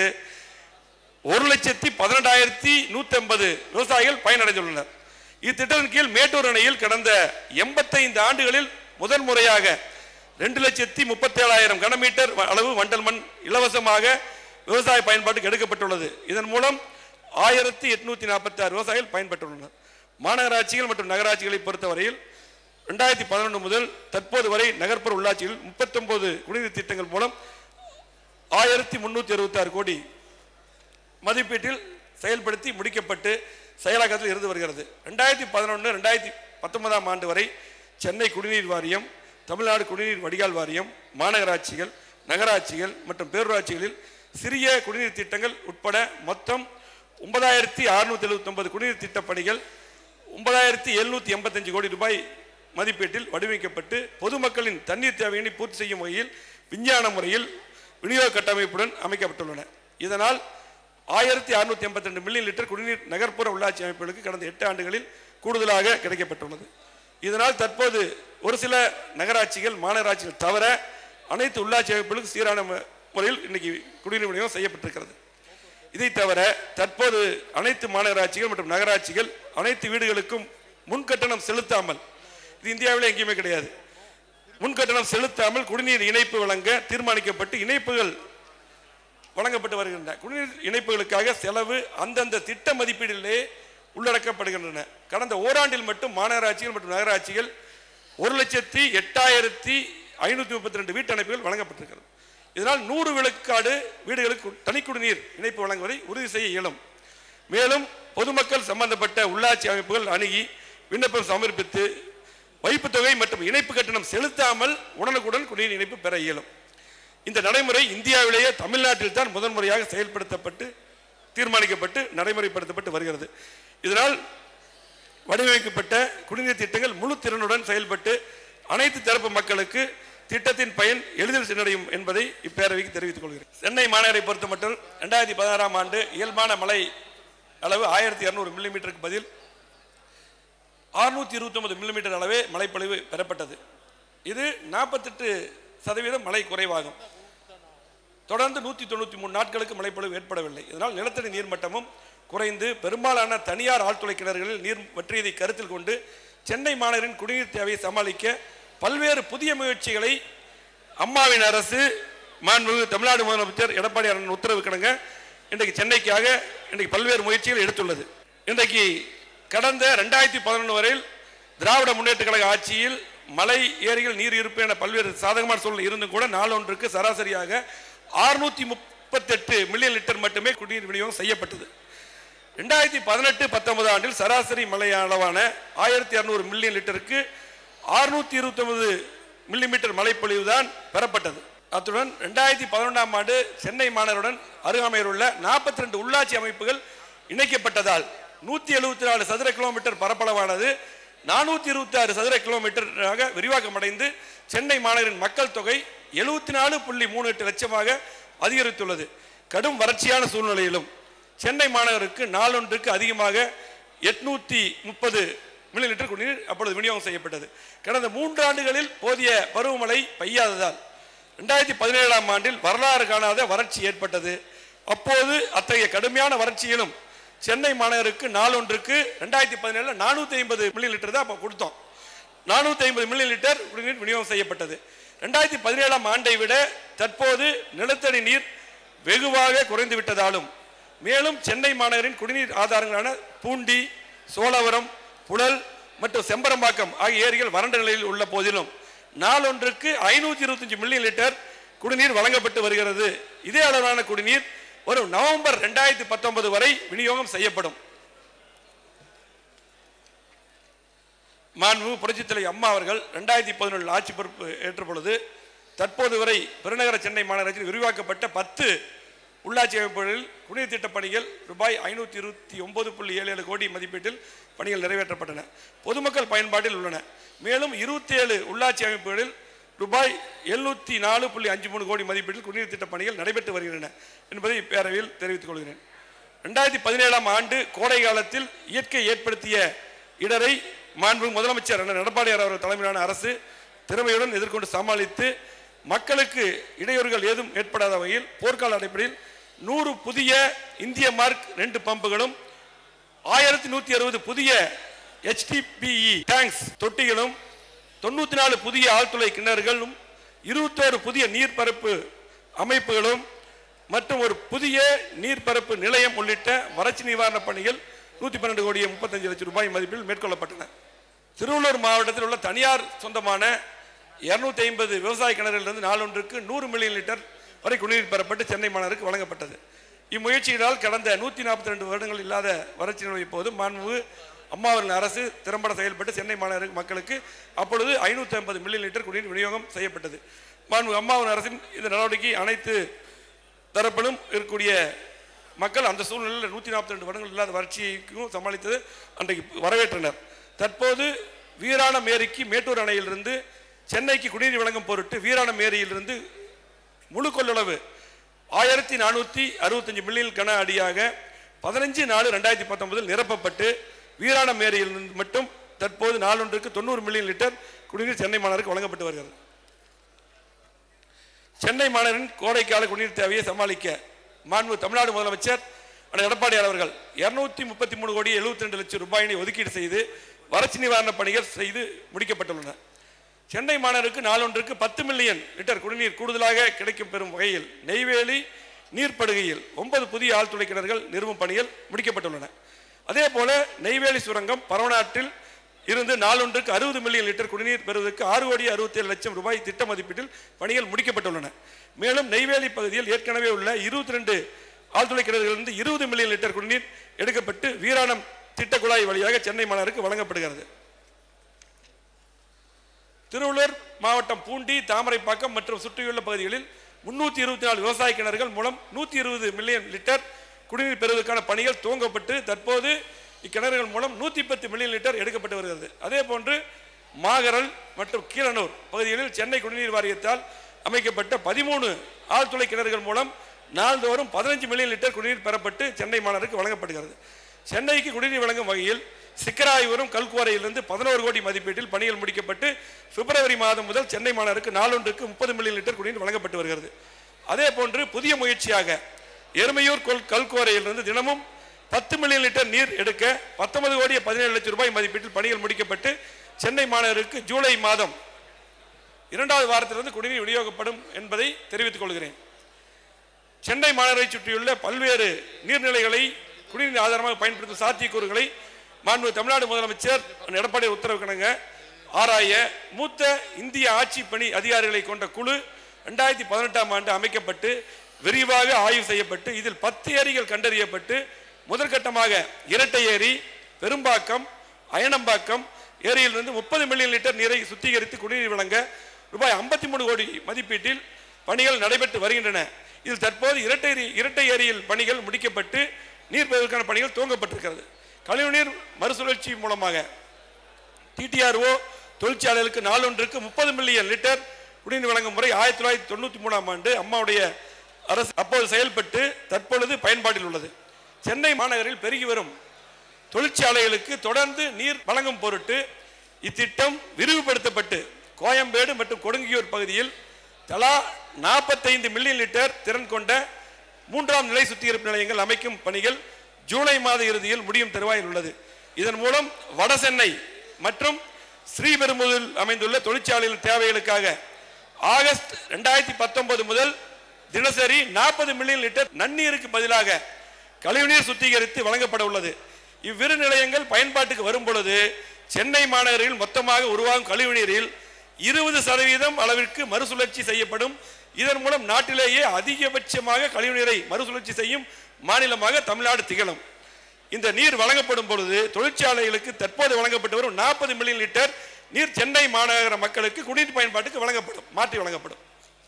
ஒரு லட்சத்தி பதினெட்டாயிரத்தி நூத்தி ஐம்பது விவசாயிகள் பயனடைந்துள்ளனர் இத்திட்டத்தின் கீழ் மேட்டூர் அணையில் கடந்த எண்பத்தைந்து ஆண்டுகளில் முதன் முறையாக ரெண்டு லட்சத்தி முப்பத்தேழாயிரம் கனமீட்டர் வ- அளவு வண்டல் மண் இலவசமாக விவசாய பயன்பாட்டுக்கு எடுக்கப்பட்டுள்ளது இதன் மூலம் ஆயிரத்தி எட்நூத்தி நாற்பத்தி ஆறு விவசாயிகள் பயன்பெற்றுள்ளனர் மாநகராட்சிகள் மற்றும் நகராட்சிகளை பொறுத்தவரையில் ரெண்டாயிரத்தி பதினொன்று முதல் தற்போது வரை நகர்ப்புற உள்ளாட்சியில் முப்பத்தொன்பது குடிநீர் திட்டங்கள் மூலம் ஆயிரத்தி முன்னூத்தி அறுபத்தி ஆறு கோடி மதிப்பீட்டில் செயல்படுத்தி முடிக்கப்பட்டு செயலாக்கத்தில் இருந்து வருகிறது ரெண்டாயிரத்தி பதினொன்று ரெண்டாயிரத்தி பத்தொன்பதாம் ஆண்டு வரை சென்னை குடிநீர் வாரியம் தமிழ்நாடு குடிநீர் வடிகால் வாரியம் மாநகராட்சிகள் நகராட்சிகள் மற்றும் பேரூராட்சிகளில் சிறிய குடிநீர் திட்டங்கள் உட்பட மொத்தம் ஒன்பதாயிரத்தி அறுநூத்தி எழுபத்தி ஒன்பது குடிநீர் திட்டப் பணிகள் ஒன்பதாயிரத்தி எழுநூத்தி எண்பத்தஞ்சு கோடி ரூபாய் மதிப்பீட்டில் வடிவமைக்கப்பட்டு பொதுமக்களின் தண்ணீர் தேவையினை பூர்த்தி செய்யும் வகையில் விஞ்ஞான முறையில் விநியோக கட்டமைப்புடன் அமைக்கப்பட்டுள்ளன இதனால் ஆயிரத்தி அறுநூத்தி எண்பத்தி ரெண்டு மில்லியன் லிட்டர் குடிநீர் நகர்ப்புற உள்ளாட்சி அமைப்புகளுக்கு கடந்த எட்டு ஆண்டுகளில் கூடுதலாக கிடைக்கப்பட்டுள்ளது இதனால் தற்போது ஒரு சில நகராட்சிகள் மாநகராட்சிகள் தவிர அனைத்து உள்ளாட்சி அமைப்புகளுக்கும் சீரான மு- முறையில் இன்னைக்கு குடிநீர் விநியோகம் செய்யப்பட்டிருக்கிறது இதை தவிர தற்போது அனைத்து மாநகராட்சிகள் மற்றும் நகராட்சிகள் அனைத்து வீடுகளுக்கும் முன்கட்டணம் செலுத்தாமல் இது இந்தியாவில் எங்கேயுமே கிடையாது முன்கட்டணம் செலுத்தாமல் குடிநீர் இணைப்பு வழங்க தீர்மானிக்கப்பட்டு இணைப்புகள் வழங்கப்பட்டு வருகின்றன குடிநீர் இணைப்புகளுக்காக செலவு அந்தந்த திட்ட மதிப்பீடுகளிலே உள்ளடக்கப்படுகின்றன கடந்த ஓராண்டில் மட்டும் மாநகராட்சிகள் மற்றும் நகராட்சிகள் ஒரு லட்சத்தி எட்டாயிரத்தி ஐநூற்றி முப்பத்தி ரெண்டு வீட்டு இணைப்புகள் வழங்கப்பட்டிருக்கிறது இதனால் நூறு விழுக்காடு வீடுகளுக்கு தனி குடிநீர் இணைப்பு வழங்குவதை உறுதி செய்ய இயலும் மேலும் பொதுமக்கள் சம்பந்தப்பட்ட உள்ளாட்சி அமைப்புகள் அணுகி விண்ணப்பம் சமர்ப்பித்து வைப்புத் தொகை மற்றும் இணைப்பு கட்டணம் செலுத்தாமல் உடனுக்குடன் குடிநீர் இணைப்பு பெற இயலும் இந்த நடைமுறை இந்தியாவிலேயே தமிழ்நாட்டில் தான் முதன்முறையாக செயல்படுத்தப்பட்டு தீர்மானிக்கப்பட்டு நடைமுறைப்படுத்தப்பட்டு வருகிறது இதனால் வடிவமைக்கப்பட்ட குடிநீர் திட்டங்கள் முழு திறனுடன் செயல்பட்டு அனைத்து தரப்பு மக்களுக்கு திட்டத்தின் பயன் எளிதில் சென்றடையும் என்பதை இப்பேரவைக்கு தெரிவித்துக் கொள்கிறேன் சென்னை மாநகரை பொறுத்தமட்டில் ரெண்டாயிரத்தி பதினாறாம் ஆண்டு இயல்பான மழை அளவு ஆயிரத்தி இருநூறு மில்லிமீட்டருக்கு பதில் அறுநூத்தி இருபத்தொன்பது மில்லிமீட்டர் அளவே மழைப்பொழிவு பெறப்பட்டது இது நாற்பத்தெட்டு சதவீதம் மழை குறைவாகும் தொடர்ந்து நூற்றி தொண்ணூற்றி மூணு நாட்களுக்கு மழைப்பொழிவு ஏற்படவில்லை இதனால் நிலத்தடி நீர்மட்டமும் குறைந்து பெரும்பாலான தனியார் ஆழ்துளை கிணறுகளில் நீர் வற்றியதை கருத்தில் கொண்டு சென்னை மாநகரின் குடிநீர் தேவையை சமாளிக்க பல்வேறு புதிய முயற்சிகளை அம்மாவின் அரசு மாண்புமிகு தமிழ்நாடு முதலமைச்சர் எடப்பாடி அண்ணன் உத்தரவு கிடங்க இன்றைக்கு சென்னைக்காக இன்றைக்கு பல்வேறு முயற்சிகள் எடுத்துள்ளது இன்றைக்கு கடந்த ரெண்டாயிரத்தி பதினொன்று வரையில் திராவிட முன்னேற்ற கழக ஆட்சியில் மலை ஏரிகள் நீர் இருப்பு என பல்வேறு சாதகமான சூழ்நிலை இருந்தும் கூட நாளொன்றுக்கு சராசரியாக அறுநூத்தி முப்பத்தெட்டு மில்லியன் லிட்டர் மட்டுமே குடிநீர் விநியோகம் செய்யப்பட்டது ரெண்டாயிரத்தி பதினெட்டு பத்தொன்பது ஆண்டில் சராசரி மழை அளவான ஆயிரத்தி இரநூறு மில்லியன் லிட்டருக்கு அறுநூத்தி இருபத்தொன்பது மில்லிமீட்டர் மழைப்பொழிவு தான் பெறப்பட்டது அத்துடன் ரெண்டாயிரத்தி பதினொன்றாம் ஆண்டு சென்னை மாநகருடன் அருகாமையில் உள்ள நாற்பத்தி ரெண்டு உள்ளாட்சி அமைப்புகள் இணைக்கப்பட்டதால் நூற்றி எழுபத்தி நாலு சதுர கிலோமீட்டர் பரப்பளவானது நானூற்றி இருபத்தி ஆறு சதுர கிலோமீட்டராக விரிவாக்கமடைந்து சென்னை மாநகரின் மக்கள் தொகை எழுபத்தி நாலு புள்ளி மூணு எட்டு லட்சமாக அதிகரித்துள்ளது கடும் வறட்சியான சூழ்நிலையிலும் சென்னை மாநகருக்கு நாளொன்றுக்கு அதிகமாக எட்நூத்தி முப்பது மில்லி லிட்டர் குடிநீர் அப்பொழுது விநியோகம் செய்யப்பட்டது கடந்த மூன்று ஆண்டுகளில் போதிய பருவமழை பெய்யாததால் ரெண்டாயிரத்தி பதினேழாம் ஆண்டில் வரலாறு காணாத வறட்சி ஏற்பட்டது அப்போது அத்தகைய கடுமையான வறட்சியிலும் சென்னை மாநகருக்கு நாளொன்றுக்கு ரெண்டாயிரத்தி பதினேழுல நானூற்றி ஐம்பது மில்லி லிட்டர் தான் அப்போ கொடுத்தோம் நானூற்றி ஐம்பது மில்லி லிட்டர் குடிநீர் விநியோகம் செய்யப்பட்டது ரெண்டாயிரத்தி பதினேழாம் ஆண்டை விட தற்போது நிலத்தடி நீர் வெகுவாக குறைந்து விட்டதாலும் மேலும் சென்னை மாநகரின் குடிநீர் ஆதாரங்களான பூண்டி சோழவரம் புழல் மற்றும் செம்பரம்பாக்கம் ஆகிய ஏரிகள் வறண்ட நிலையில் உள்ள போதிலும் நாளொன்றுக்கு ஐநூற்றி இருபத்தஞ்சு மில்லியன் லிட்டர் குடிநீர் வழங்கப்பட்டு வருகிறது இதே அளவிலான குடிநீர் வரும் நவம்பர் ரெண்டாயிரத்தி பத்தொன்பது வரை விநியோகம் செய்யப்படும் மாண்பு புரட்சித்தலை அம்மா அவர்கள் ரெண்டாயிரத்தி பதினொன்றில் ஆட்சி பொறுப்பு ஏற்ற பொழுது தற்போது வரை பெருநகர சென்னை மாநகராட்சியில் விரிவாக்கப்பட்ட பத்து உள்ளாட்சி அமைப்புகளில் குடிநீர் திட்டப் பணிகள் ரூபாய் ஐநூற்றி இருபத்தி ஒன்பது புள்ளி ஏழு ஏழு கோடி மதிப்பீட்டில் பணிகள் நிறைவேற்றப்பட்டன பொதுமக்கள் பயன்பாட்டில் உள்ளன மேலும் இருபத்தி ஏழு உள்ளாட்சி அமைப்புகளில் ரூபாய் எழுநூற்றி நாலு புள்ளி அஞ்சு மூணு கோடி மதிப்பீட்டில் குடிநீர் திட்டப் பணிகள் நடைபெற்று வருகின்றன என்பதை இப்பேரவையில் தெரிவித்துக் கொள்கிறேன் ரெண்டாயிரத்தி பதினேழாம் ஆண்டு கோடை காலத்தில் இயற்கை ஏற்படுத்திய இடரை மாண்பு முதலமைச்சர் அண்ணன் எடப்பாடியார் அவர்கள் தலைமையிலான அரசு திறமையுடன் எதிர்கொண்டு சமாளித்து மக்களுக்கு இடையூறுகள் ஏதும் ஏற்படாத வகையில் போர்க்கால அடிப்படையில் நூறு புதிய இந்திய மார்க் ரெண்டு பம்புகளும் ஆயிரத்தி நூத்தி அறுபது புதிய HDPE டேங்க்ஸ் தொட்டிகளும் தொண்ணூத்தி நாலு புதிய ஆழ்துளை கிணறுகளும் இருபத்தோரு புதிய நீர்ப்பரப்பு அமைப்புகளும் மற்றும் ஒரு புதிய நீர்ப்பரப்பு நிலையம் உள்ளிட்ட வறட்சி நிவாரணப் பணிகள் நூற்றி பன்னெண்டு கோடியே முப்பத்தஞ்சு லட்சம் ரூபாய் மதிப்பில் மேற்கொள்ளப்பட்டன திருவள்ளூர் மாவட்டத்தில் உள்ள தனியார் சொந்தமான இருநூத்தி ஐம்பது விவசாய கிணறுகளிலிருந்து நாளொன்றுக்கு நூறு மில்லியன் லிட்டர் வரை குடிநீர் பெறப்பட்டு சென்னை மாநகருக்கு வழங்கப்பட்டது இம்முயற்சியினால் கடந்த நூற்றி நாற்பத்தி ரெண்டு வருடங்கள் இல்லாத வறட்சி நிலை போது மாண்பு அம்மாவின் அரசு திறம்பட செயல்பட்டு சென்னை மாநகர மக்களுக்கு அப்பொழுது ஐநூற்றி ஐம்பது மில்லியன் லிட்டர் குடிநீர் விநியோகம் செய்யப்பட்டது மாண்பு அம்மாவின் அரசின் இந்த நடவடிக்கை அனைத்து தரப்பிலும் இருக்கக்கூடிய மக்கள் அந்த சூழ்நிலையில் நூற்றி நாற்பத்தி ரெண்டு வருடங்கள் இல்லாத வறட்சிக்கும் சமாளித்தது அன்றைக்கு வரவேற்றனர் தற்போது வீராணம் ஏரிக்கு மேட்டூர் அணையிலிருந்து சென்னைக்கு குடிநீர் வழங்கும் பொருட்டு வீராணம் ஏரியிலிருந்து முழு கொள்ளளவு ஆயிரத்தி நானூற்றி அறுபத்தஞ்சு மில்லியன் கன அடியாக பதினஞ்சு நாலு ரெண்டாயிரத்தி பத்தொன்பதில் நிரப்பப்பட்டு வீராணம் ஏரியிலிருந்து மட்டும் தற்போது நாளொன்றுக்கு தொண்ணூறு மில்லியன் லிட்டர் குடிநீர் சென்னை மாநகருக்கு வழங்கப்பட்டு வருகிறது சென்னை மாநகரின் கோடைக்கால குடிநீர் தேவையை சமாளிக்க மாண்பு தமிழ்நாடு முதலமைச்சர் அண்ணன் எடப்பாடியார் அவர்கள் இருநூத்தி முப்பத்தி மூணு கோடி எழுபத்தி ரெண்டு லட்சம் ரூபாயினை ஒதுக்கீடு செய்து வறட்சி நிவாரண பணிகள் செய்து முடிக்கப்பட்டுள்ளன சென்னை மாநகருக்கு நாளொன்றுக்கு பத்து மில்லியன் லிட்டர் குடிநீர் கூடுதலாக கிடைக்கும் பெறும் வகையில் நெய்வேலி நீர்ப்படுகையில் ஒன்பது புதிய ஆழ்துளை கிணறுகள் நிறுவும் பணிகள் முடிக்கப்பட்டுள்ளன அதே போல நெய்வேலி சுரங்கம் பரவநாட்டில் இருந்து நாளொன்றுக்கு அறுபது மில்லியன் லிட்டர் குடிநீர் பெறுவதற்கு ஆறு கோடி அறுபத்தி ஏழு லட்சம் ரூபாய் திட்ட மதிப்பீட்டில் பணிகள் முடிக்கப்பட்டுள்ளன மேலும் நெய்வேலி பகுதியில் ஏற்கனவே உள்ள இருபத்தி ரெண்டு ஆழ்துளை கிணறுகளிலிருந்து இருபது மில்லியன் லிட்டர் குடிநீர் எடுக்கப்பட்டு வீராணம் திட்ட குழாய் வழியாக சென்னை மாநகருக்கு வழங்கப்படுகிறது திருவள்ளூர் மாவட்டம் பூண்டி தாமரைப்பாக்கம் மற்றும் சுற்றியுள்ள பகுதிகளில் முன்னூற்றி இருபத்தி நாலு விவசாய கிணறுகள் மூலம் நூற்றி இருபது மில்லியன் லிட்டர் குடிநீர் பெறுவதற்கான பணிகள் துவங்கப்பட்டு தற்போது இக்கிணறுகள் மூலம் நூற்றி பத்து மில்லியன் லிட்டர் எடுக்கப்பட்டு வருகிறது அதே போன்று மாகரல் மற்றும் கீரனூர் பகுதிகளில் சென்னை குடிநீர் வாரியத்தால் அமைக்கப்பட்ட பதிமூணு ஆழ்துளை கிணறுகள் மூலம் நாள்தோறும் பதினஞ்சு மில்லியன் லிட்டர் குடிநீர் பெறப்பட்டு சென்னை மாநகருக்கு வழங்கப்படுகிறது சென்னைக்கு குடிநீர் வழங்கும் வகையில் சிக்கராய்வரும் கல்குவாரையிலிருந்து பதினோரு கோடி மதிப்பீட்டில் பணிகள் முடிக்கப்பட்டு பிப்ரவரி மாதம் முதல் சென்னை மாநகருக்கு நாளொன்றுக்கு முப்பது மில்லியன் லிட்டர் குடிநீர் வழங்கப்பட்டு வருகிறது அதே போன்று புதிய முயற்சியாக எருமையூர் கொல் கல்குவாரையிலிருந்து தினமும் பத்து மில்லியன் லிட்டர் நீர் எடுக்க பத்தொன்பது கோடி பதினேழு லட்சம் ரூபாய் மதிப்பீட்டில் பணிகள் முடிக்கப்பட்டு சென்னை மாநகருக்கு ஜூலை மாதம் இரண்டாவது வாரத்திலிருந்து குடிநீர் விநியோகப்படும் என்பதை தெரிவித்துக் கொள்கிறேன் சென்னை மாநகரை சுற்றியுள்ள பல்வேறு நீர்நிலைகளை குடிநீர் ஆதாரமாக பயன்படுத்தும் சாத்தியக்கூறுகளை மாண்பு தமிழ்நாடு முதலமைச்சர் எடப்பாடி உத்தரவு கிணங்க ஆராய மூத்த இந்திய ஆட்சி பணி அதிகாரிகளை கொண்ட குழு ரெண்டாயிரத்தி பதினெட்டாம் ஆண்டு அமைக்கப்பட்டு விரிவாக ஆய்வு செய்யப்பட்டு இதில் பத்து ஏரிகள் கண்டறியப்பட்டு முதற்கட்டமாக இரட்டை ஏரி பெரும்பாக்கம் அயனம்பாக்கம் ஏரியிலிருந்து முப்பது மில்லியன் லிட்டர் நீரை சுத்திகரித்து குடிநீர் வழங்க ரூபாய் ஐம்பத்தி மூணு கோடி மதிப்பீட்டில் பணிகள் நடைபெற்று வருகின்றன இதில் தற்போது இரட்டை ஏரி- இரட்டை ஏரியில் பணிகள் முடிக்கப்பட்டு நீர் பெறுவதற்கான பணிகள் துவங்கப்பட்டிருக்கிறது கழிவுநீர் மறுசுழற்சி மூலமாக டிடிஆர்ஓ தொழிற்சாலைகளுக்கு நாளொன்றுக்கு முப்பது மில்லியன் லிட்டர் குடிநீர் வழங்கும் முறை ஆயிரத்தி தொள்ளாயிரத்தி தொண்ணூற்றி மூணாம் ஆண்டு அம்மாவுடைய அரசு அப்போது செயல்பட்டு தற்பொழுது பயன்பாட்டில் உள்ளது சென்னை மாநகரில் பெருகி வரும் தொழிற்சாலைகளுக்கு தொடர்ந்து நீர் வழங்கும் பொருட்டு இத்திட்டம் விரிவுபடுத்தப்பட்டு கோயம்பேடு மற்றும் கொடுங்கியூர் பகுதியில் தலா நாற்பத்தைந்து மில்லியன் லிட்டர் திறன் கொண்ட மூன்றாம் நிலை சுத்திகரிப்பு நிலையங்கள் அமைக்கும் பணிகள் ஜூலை மாத இறுதியில் முடியும் தருவாயில் உள்ளது இதன் மூலம் வட சென்னை மற்றும் ஸ்ரீபெரும்புதூரில் அமைந்துள்ள தொழிற்சாலைகள் தேவைகளுக்காக ஆகஸ்ட் ரெண்டாயிரத்தி பத்தொன்பது முதல் தினசரி நாற்பது மில்லியன் லிட்டர் நன்னீருக்கு பதிலாக கழிவுநீர் சுத்திகரித்து வழங்கப்பட உள்ளது இவ்விரு நிலையங்கள் பயன்பாட்டுக்கு வரும் பொழுது சென்னை மாநகரில் மொத்தமாக உருவாகும் கழிவுநீரில் இருபது சதவீதம் அளவிற்கு மறுசுழற்சி செய்யப்படும் இதன் மூலம் நாட்டிலேயே அதிகபட்சமாக கழிவுநீரை மறுசுழற்சி செய்யும் மாநிலமாக தமிழ்நாடு திகழும் இந்த நீர் வழங்கப்படும் பொழுது தொழிற்சாலைகளுக்கு தற்போது வழங்கப்பட்டு வரும் நாற்பது மில்லியன் லிட்டர் நீர் சென்னை மாநகர மக்களுக்கு குடிநீர் பயன்பாட்டுக்கு வழங்கப்படும் மாற்றி வழங்கப்படும்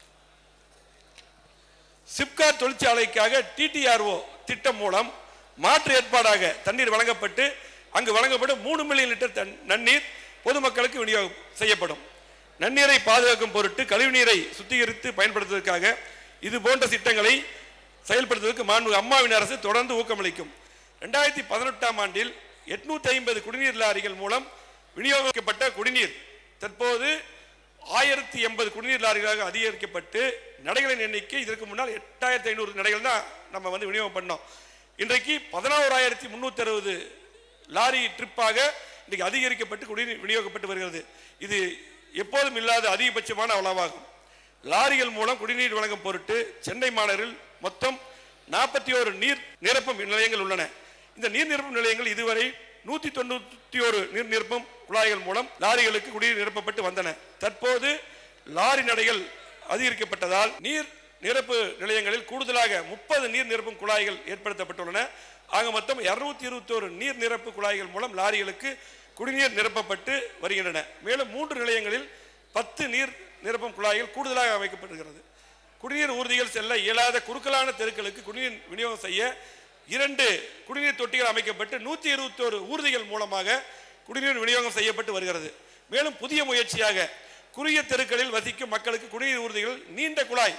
சிப்காட் தொழிற்சாலைக்காக டிடிஆர்ஓ திட்டம் மூலம் மாற்று ஏற்பாடாக தண்ணீர் வழங்கப்பட்டு அங்கு வழங்கப்படும் மூணு மில்லியன் லிட்டர் தண்- நன்னீர் பொதுமக்களுக்கு விநியோகம் செய்யப்படும் நன்னீரை பாதுகாக்கும் பொருட்டு கழிவுநீரை சுத்திகரித்து பயன்படுத்துவதற்காக இது போன்ற திட்டங்களை செயல்படுத்துவதற்கு மாண்பு அம்மாவின் அரசு தொடர்ந்து ஊக்கமளிக்கும் ரெண்டாயிரத்தி பதினெட்டாம் ஆண்டில் எட்நூத்தி ஐம்பது குடிநீர் லாரிகள் மூலம் விநியோகிக்கப்பட்ட குடிநீர் தற்போது ஆயிரத்தி எண்பது குடிநீர் லாரிகளாக அதிகரிக்கப்பட்டு நடைகளின் எண்ணிக்கை இதற்கு முன்னால் எட்டாயிரத்தி ஐநூறு நடைகள் தான் நம்ம வந்து விநியோகம் பண்ணோம் இன்றைக்கு பதினோராயிரத்தி முந்நூற்றி அறுபது லாரி ட்ரிப்பாக இன்றைக்கு அதிகரிக்கப்பட்டு குடிநீர் விநியோகிக்கப்பட்டு வருகிறது இது எப்போதும் இல்லாத அதிகபட்சமான அளவாகும் லாரிகள் மூலம் குடிநீர் வழங்கும் பொருட்டு சென்னை மாநகரில் மொத்தம் நாற்பத்தி ஓரு நீர் நிரப்பும் நிலையங்கள் உள்ளன இந்த நீர் நிரப்பும் நிலையங்கள் இதுவரை நூத்தி தொண்ணூத்தி ஒரு நீர் நிரப்பும் குழாய்கள் மூலம் லாரிகளுக்கு குடிநீர் நிரப்பப்பட்டு வந்தன தற்போது லாரி நடைகள் அதிகரிக்கப்பட்டதால் நீர் நிரப்பு நிலையங்களில் கூடுதலாக முப்பது நீர் நிரப்பும் குழாய்கள் ஏற்படுத்தப்பட்டுள்ளன ஆக மொத்தம் இருநூத்தி இருபத்தோரு நீர் நிரப்பு குழாய்கள் மூலம் லாரிகளுக்கு குடிநீர் நிரப்பப்பட்டு வருகின்றன மேலும் மூன்று நிலையங்களில் பத்து நீர் நிரப்பும் குழாய்கள் கூடுதலாக அமைக்கப்பட்டிருக்கிறது குடிநீர் ஊர்திகள் செல்ல இயலாத குறுக்கலான தெருக்களுக்கு குடிநீர் விநியோகம் செய்ய இரண்டு குடிநீர் தொட்டிகள் அமைக்கப்பட்டு நூற்றி இருபத்தோரு ஊர்திகள் மூலமாக குடிநீர் விநியோகம் செய்யப்பட்டு வருகிறது மேலும் புதிய முயற்சியாக குறுகிய தெருக்களில் வசிக்கும் மக்களுக்கு குடிநீர் ஊர்திகள் நீண்ட குழாய்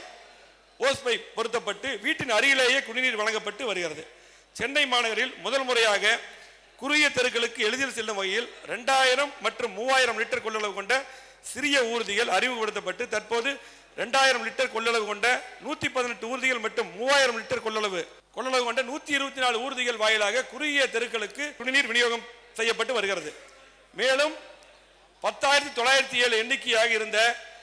ஓஸ் பைப் பொருத்தப்பட்டு வீட்டின் அருகிலேயே குடிநீர் வழங்கப்பட்டு வருகிறது சென்னை மாநகரில் முதல் முறையாக குறுகிய தெருக்களுக்கு எளிதில் செல்லும் வகையில் ரெண்டாயிரம் மற்றும் மூவாயிரம் லிட்டர் கொள்ளளவு கொண்ட சிறிய ஊர்திகள் அறிமுகப்படுத்தப்பட்டு தற்போது ரெண்டாயிரம் லிட்டர் கொள்ளளவு கொண்ட நூத்தி பதினெட்டு ஊர்திகள் மற்றும் மூவாயிரம் லிட்டர் கொள்ளளவு கொள்ளளவு கொண்ட நூத்தி இருபத்தி நாலு ஊர்திகள் வாயிலாக குறுகிய தெருக்களுக்கு குடிநீர் விநியோகம் செய்யப்பட்டு வருகிறது மேலும் பத்தாயிரத்தி தொள்ளாயிரத்தி ஏழு எண்ணிக்கையாக இருந்த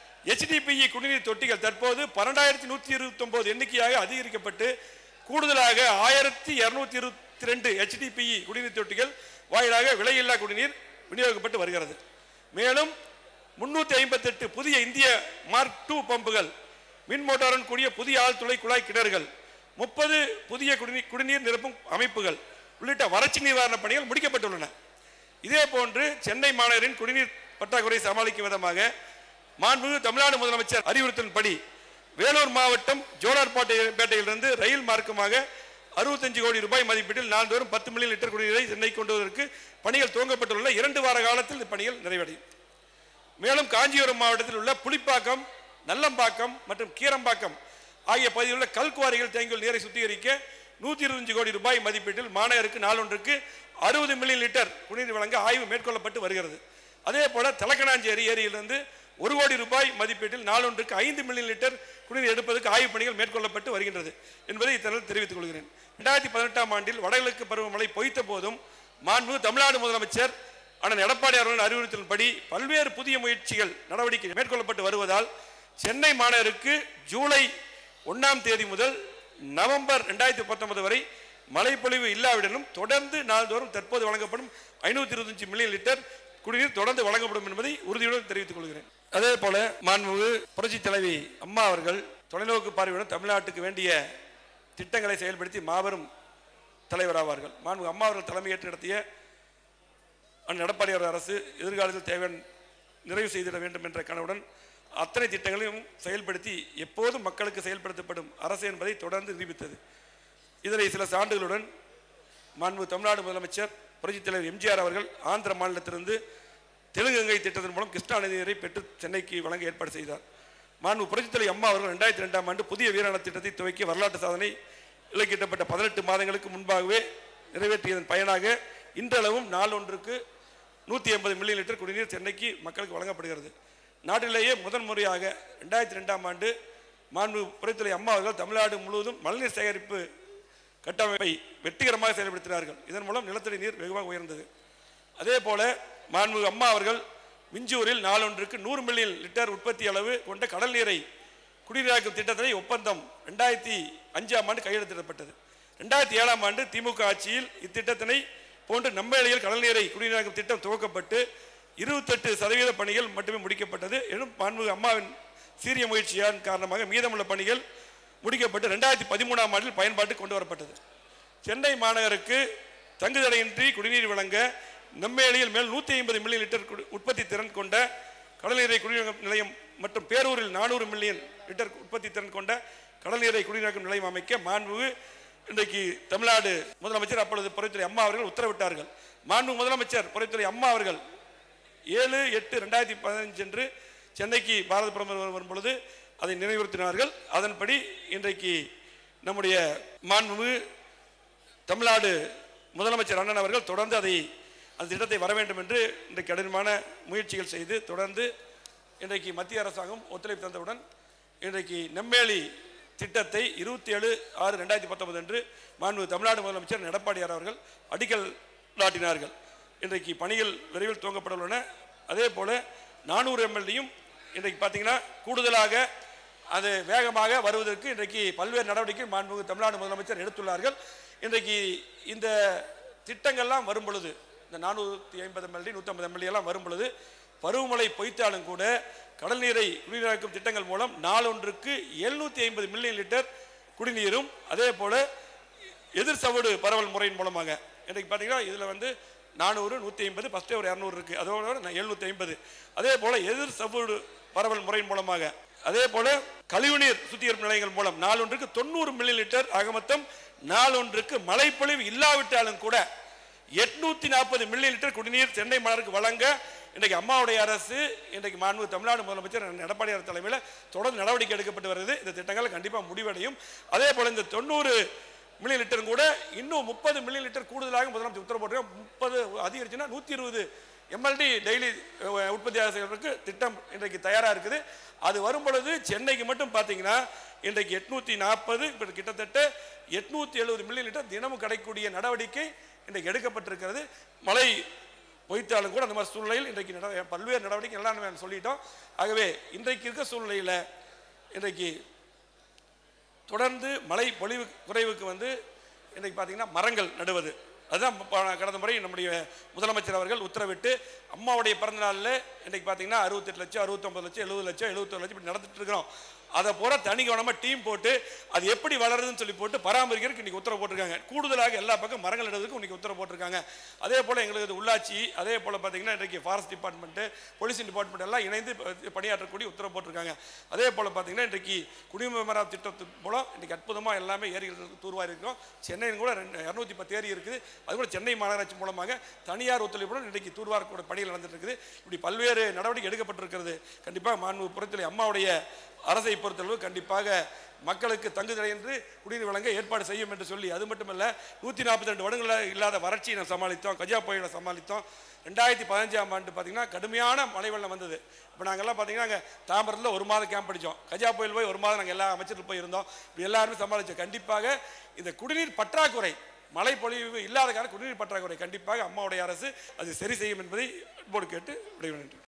HDPE குடிநீர் தொட்டிகள் தற்போது பன்னெண்டாயிரத்தி நூற்றி இருபத்தி ஒன்பது எண்ணிக்கையாக அதிகரிக்கப்பட்டு கூடுதலாக ஆயிரத்தி இருநூத்தி இருபத்தி ரெண்டு HDPE குடிநீர் தொட்டிகள் வாயிலாக விலையில்லா குடிநீர் விநியோகிக்கப்பட்டு வருகிறது மேலும் முன்னூத்தி ஐம்பத்தெட்டு புதிய இந்திய மார்க் டூ பம்புகள் மின் மோட்டாருடன் கூடிய புதிய ஆழ்துளை குழாய் கிணறுகள் முப்பது புதிய குடிநீர் குடிநீர் நிரப்பும் அமைப்புகள் உள்ளிட்ட வறட்சி நிவாரண பணிகள் முடிக்கப்பட்டுள்ளன இதே போன்று சென்னை மாநகரின் குடிநீர் பற்றாக்குறை சமாளிக்கும் விதமாக மாண்புமிகு தமிழ்நாடு முதலமைச்சர் அறிவுறுத்தலின்படி வேலூர் மாவட்டம் ஜோலார்பேட்டை பேட்டையிலிருந்து ரயில் மார்க்கமாக அறுபத்தஞ்சு கோடி ரூபாய் மதிப்பீட்டில் நாள்தோறும் பத்து மில்லியன் லிட்டர் குடிநீரை சென்னை கொண்டு வருவதற்கு பணிகள் துவங்கப்பட்டுள்ள இரண்டு வார காலத்தில் இந்த பணிகள் நிறைவடையும் மேலும் காஞ்சிபுரம் மாவட்டத்தில் உள்ள புலிப்பாக்கம் நல்லம்பாக்கம் மற்றும் கீரம்பாக்கம் ஆகிய பகுதியில் உள்ள கல்குவாரிகள் தேங்கியுள்ள நீரை சுத்திகரிக்க நூற்றி இருபத்தஞ்சு கோடி ரூபாய் மதிப்பீட்டில் மாநகருக்கு நாளொன்றுக்கு அறுபது மில்லியன் லிட்டர் குடிநீர் வழங்க ஆய்வு மேற்கொள்ளப்பட்டு வருகிறது அதே போல தலக்கணாஞ்சேரி ஏரியிலிருந்து ஒரு கோடி ரூபாய் மதிப்பீட்டில் நாளொன்றுக்கு ஐந்து மில்லியன் லிட்டர் குடிநீர் எடுப்பதற்கு ஆய்வுப் பணிகள் மேற்கொள்ளப்பட்டு வருகின்றது என்பதை இத்தருணத்தில் தெரிவித்துக் கொள்கிறேன் ரெண்டாயிரத்தி பதினெட்டாம் ஆண்டில் வடகிழக்கு பருவமழை பொய்த்த போதும் மாண்பு தமிழ்நாடு முதலமைச்சர் அண்ணன் எடப்பாடி அவர்களின் அறிவுறுத்தலின்படி பல்வேறு புதிய முயற்சிகள் நடவடிக்கை மேற்கொள்ளப்பட்டு வருவதால் சென்னை மாநகருக்கு ஜூலை ஒன்றாம் தேதி முதல் நவம்பர் ரெண்டாயிரத்தி பத்தொன்பது வரை மழைப்பொழிவு இல்லாவிடனும் தொடர்ந்து நாள்தோறும் தற்போது வழங்கப்படும் ஐநூத்தி இருபத்தஞ்சு மில்லியன் லிட்டர் குடிநீர் தொடர்ந்து வழங்கப்படும் என்பதை உறுதியுடன் தெரிவித்துக் கொள்கிறேன் அதே போல மாண்புமிகு புரட்சி தலைவி அம்மா அவர்கள் தொலைநோக்கு பார்வையுடன் தமிழ்நாட்டுக்கு வேண்டிய திட்டங்களை செயல்படுத்தி மாபெரும் தலைவராவார்கள் மாண்புமிகு அம்மா அவர்கள் தலைமையேற்று நடத்திய அண்ணன் எடப்பாடி அவர்கள் அரசு எதிர்காலத்தில் தேவையான நிறைவு செய்திட வேண்டும் என்ற கனவுடன் அத்தனை திட்டங்களையும் செயல்படுத்தி எப்போதும் மக்களுக்கு செயல்படுத்தப்படும் அரசு என்பதை தொடர்ந்து நிரூபித்தது இதனை சில சான்றுகளுடன் மாண்பு தமிழ்நாடு முதலமைச்சர் புரட்சித் தலைவர் எம்ஜிஆர் அவர்கள் ஆந்திர மாநிலத்திலிருந்து தெலுங்கங்கை திட்டத்தின் மூலம் கிருஷ்ணா நதி நீரை பெற்று சென்னைக்கு வழங்க ஏற்பாடு செய்தார் மாண்பு புரட்சித் தலைவர் அம்மா அவர்கள் ரெண்டாயிரத்தி ரெண்டாம் ஆண்டு புதிய வீராண திட்டத்தை துவக்கி வரலாற்று சாதனை இலக்கிட்டப்பட்ட பதினெட்டு மாதங்களுக்கு முன்பாகவே நிறைவேற்றியதன் பயனாக இன்றளவும் நாளொன்றுக்கு நூற்றி எண்பது மில்லியன் லிட்டர் குடிநீர் சென்னைக்கு மக்களுக்கு வழங்கப்படுகிறது நாட்டிலேயே முதன் முறையாக ரெண்டாயிரத்தி ரெண்டாம் ஆண்டு மாண்பு புரட்சித்துறை அம்மா அவர்கள் தமிழ்நாடு முழுவதும் மழைநீர் சேகரிப்பு கட்டமைப்பை வெற்றிகரமாக செயல்படுத்தினார்கள் இதன் மூலம் நிலத்தடி நீர் வெகுவாக உயர்ந்தது அதே போல மாண்பு அம்மா அவர்கள் மிஞ்சூரில் நாளொன்றுக்கு நூறு மில்லியன் லிட்டர் உற்பத்தி அளவு கொண்ட கடல் நீரை குடிநீராக்கும் திட்டத்தினை ஒப்பந்தம் ரெண்டாயிரத்தி அஞ்சாம் ஆண்டு கையெழுத்திடப்பட்டது ரெண்டாயிரத்தி ஏழாம் ஆண்டு திமுக ஆட்சியில் இத்திட்டத்தினை போன்று நம்பேளையில் கடல் நீரை குடிநீராக்கும் திட்டம் துவக்கப்பட்டு இருபத்தெட்டு சதவீத பணிகள் மட்டுமே முடிக்கப்பட்டது எனும் மாண்புமிகு அம்மாவின் சீரிய முயற்சியான் காரணமாக மீதமுள்ள பணிகள் முடிக்கப்பட்டு ரெண்டாயிரத்தி பதிமூணாம் ஆண்டில் பயன்பாட்டுக்கு கொண்டு வரப்பட்டது சென்னை மாநகருக்கு தங்குதடையின்றி குடிநீர் வழங்க நெம்மேலியில் மேல் நூற்றி ஐம்பது மில்லியன் லிட்டர் குடி- உற்பத்தி திறன் கொண்ட கடல்நீரை குடிநீர் நிலையம் மற்றும் பேரூரில் நானூறு மில்லியன் லிட்டர் உற்பத்தி திறன் கொண்ட கடல்நீரை குடிநீராக்கும் நிலையம் அமைக்க மாண்புமிகு இன்றைக்கு தமிழ்நாடு முதலமைச்சர் அப்பொழுது புரட்சித்துறை அம்மா அவர்கள் உத்தரவிட்டார்கள் மாண்பு முதலமைச்சர் புரட்சித்துறை அம்மா அவர்கள் ஏழு எட்டு ரெண்டாயிரத்தி பதினஞ்சு அன்று சென்னைக்கு பாரத பிரதமர் வரும் பொழுது அதை நினைவுறுத்தினார்கள் அதன்படி இன்றைக்கு நம்முடைய மாண்புமிகு தமிழ்நாடு முதலமைச்சர் அண்ணன் அவர்கள் தொடர்ந்து அதை அந்த திட்டத்தை வர வேண்டும் என்று இன்றைக்கு கடினமான முயற்சிகள் செய்து தொடர்ந்து இன்றைக்கு மத்திய அரசாங்கம் ஒத்துழைப்பு தந்தவுடன் இன்றைக்கு நெம்மேலி திட்டத்தை இருபத்தி ஏழு ஆறு ரெண்டாயிரத்தி பத்தொன்பது அன்று மாண்பு தமிழ்நாடு முதலமைச்சர் எடப்பாடியார் அவர்கள் அடிக்கல் நாட்டினார்கள் இன்றைக்கு பணிகள் விரைவில் துவங்கப்பட உள்ளன அதே போல நானூறு எம்எல்ஏயும் இன்றைக்கு பார்த்தீங்கன்னா கூடுதலாக அது வேகமாக வருவதற்கு இன்றைக்கு பல்வேறு நடவடிக்கை மாண்புமிகு தமிழ்நாடு முதலமைச்சர் எடுத்துள்ளார்கள் இன்றைக்கு இந்த திட்டங்கள்லாம் வரும் பொழுது இந்த நானூற்றி ஐம்பது எம்எல்ஏ நூற்றம்பது எம்எல்ஏ எல்லாம் வரும் பொழுது பருவமழை பொய்த்தாலும் கூட கடல் நீரை குடிநீராக்கும் திட்டங்கள் மூலம் நாளொன்றுக்கு எழுநூற்றி ஐம்பது மில்லியன் லிட்டர் குடிநீரும் அதே போல எதிர் சவுடு பரவல் முறையின் மூலமாக இன்றைக்கு பார்த்தீங்கன்னா இதில் வந்து நானூறு நூற்றி ஐம்பது ஃபஸ்ட்டே ஒரு இரநூறு இருக்குது அதோட எழுநூற்றி ஐம்பது அதே போல் எதிர் சவுடு பரவல் முறையின் மூலமாக அதே போல கழிவுநீர் சுத்திகரிப்பு நிலையங்கள் மூலம் நாளொன்றுக்கு தொண்ணூறு மில்லி லிட்டர் ஆக மொத்தம் நாளொன்றுக்கு மழைப்பொழிவு இல்லாவிட்டாலும் கூட எட்நூத்தி நாற்பது மில்லி லிட்டர் குடிநீர் சென்னை மலருக்கு வழங்க இன்றைக்கு அம்மாவுடைய அரசு இன்றைக்கு மாண்பு தமிழ்நாடு முதலமைச்சர் அண்ணன் எடப்பாடியார் தலைமையில் தொடர்ந்து நடவடிக்கை எடுக்கப்பட்டு வருகிறது இந்த திட்டங்கள் கண்டிப்பாக முடிவடையும் அதே போல இந்த தொண்ணூறு மில்லி லிட்டரும் கூட இன்னும் முப்பது மில்லி லிட்டர் கூடுதலாக முதலமைச்சர் உத்தரவு போட்டு முப்பது அதிகரிச்சுன்னா நூற்றி இருபது எம்எல்டி டெய்லி உற்பத்தி செய்வதற்கு திட்டம் இன்றைக்கு தயாராக இருக்குது அது வரும் பொழுது சென்னைக்கு மட்டும் பார்த்தீங்கன்னா இன்றைக்கு எட்நூற்றி நாற்பது இப்போ கிட்டத்தட்ட எட்நூற்றி எழுபது மில்லி லிட்டர் தினமும் கிடைக்கக்கூடிய நடவடிக்கை இன்றைக்கு எடுக்கப்பட்டிருக்கிறது மழை பொய்த்தாலும் கூட அந்த மாதிரி சூழ்நிலையில் இன்றைக்கு நட பல்வேறு நடவடிக்கை எல்லாம் நம்ம சொல்லிட்டோம் ஆகவே இன்றைக்கு இருக்க சூழ்நிலையில் இன்றைக்கு தொடர்ந்து மழை பொழிவு குறைவுக்கு வந்து இன்றைக்கு பார்த்தீங்கன்னா மரங்கள் நடுவது அதுதான் ப- கடந்த முறை நம்முடைய முதலமைச்சர் அவர்கள் உத்தரவிட்டு அம்மாவுடைய பிறந்த நாளில் இன்றைக்கு பார்த்தீங்கன்னா அறுபத்தெட்டு லட்சம் அறுபத்தொம்பது லட்சம் எழுபது லட்சம் எழுபத்தொரு லட்சம் இப்படி நடந்துட்டு இருக்கிறோம் அதை பூரா தனி கவனமாக டீம் போட்டு அது எப்படி வளருதுன்னு சொல்லி போட்டு பராமரிக்கிறதுக்கு இன்னைக்கு உத்தரவு போட்டிருக்காங்க கூடுதலாக எல்லா பக்கம் மரங்கள் நடுறதுக்கு இன்னைக்கு உத்தரவு போட்டிருக்காங்க அதே போல் எங்களுக்கு இது உள்ளாட்சி அதே போல் பார்த்தீங்கன்னா இன்றைக்கு ஃபாரஸ்ட் டிபார்ட்மெண்ட்டு போலீஸ் டிபார்ட்மெண்ட் எல்லாம் இணைந்து ப- பணியாற்றக்கூடிய உத்தரவு போட்டிருக்காங்க அதே போல் பார்த்தீங்கன்னா இன்றைக்கு குடியுரிமை மரா திட்டத்தின் மூலம் இன்றைக்கி அற்புதமாக எல்லாமே ஏரிகள் தூர்வாரி இருக்கோம் சென்னையில் கூட ரெண்டு இரநூத்தி பத்து ஏரி இருக்குது அது கூட சென்னை மாநகராட்சி மூலமாக தனியார் ஒத்துழைப்புடன் இன்றைக்கு தூர்வாரக்கூட பணிகள் நடந்துட்டு இருக்குது இப்படி பல்வேறு நடவடிக்கை எடுக்கப்பட்டிருக்கிறது கண்டிப்பாக மாண்பு புறத்தில் அம்மாவுடைய அரசை பொறுத்தளவு கண்டிப்பாக மக்களுக்கு தங்குதடை என்று குடிநீர் வழங்க ஏற்பாடு செய்யும் என்று சொல்லி அது மட்டுமல்ல நூற்றி நாற்பத்தி ரெண்டு வருடங்களில் இல்லாத வறட்சியை நாம் சமாளித்தோம் கஜா புயலை சமாளித்தோம் ரெண்டாயிரத்தி பதினஞ்சாம் ஆண்டு பார்த்தீங்கன்னா கடுமையான மழை வெள்ளம் வந்தது இப்போ நாங்கள்லாம் பார்த்தீங்கன்னா அங்கே தாம்பரத்தில் ஒரு மாதம் கேம்ப் படித்தோம் கஜா புயல் போய் ஒரு மாதம் நாங்கள் எல்லா அமைச்சர்கள் போய் இருந்தோம் இப்படி எல்லாருமே சமாளித்தோம் கண்டிப்பாக இந்த குடிநீர் பற்றாக்குறை மழை பொழிவு இல்லாத காரணம் குடிநீர் பற்றாக்குறை கண்டிப்பாக அம்மாவுடைய அரசு அது சரி செய்யும் என்பதை போடு கேட்டு விடைபெறுகின்றேன்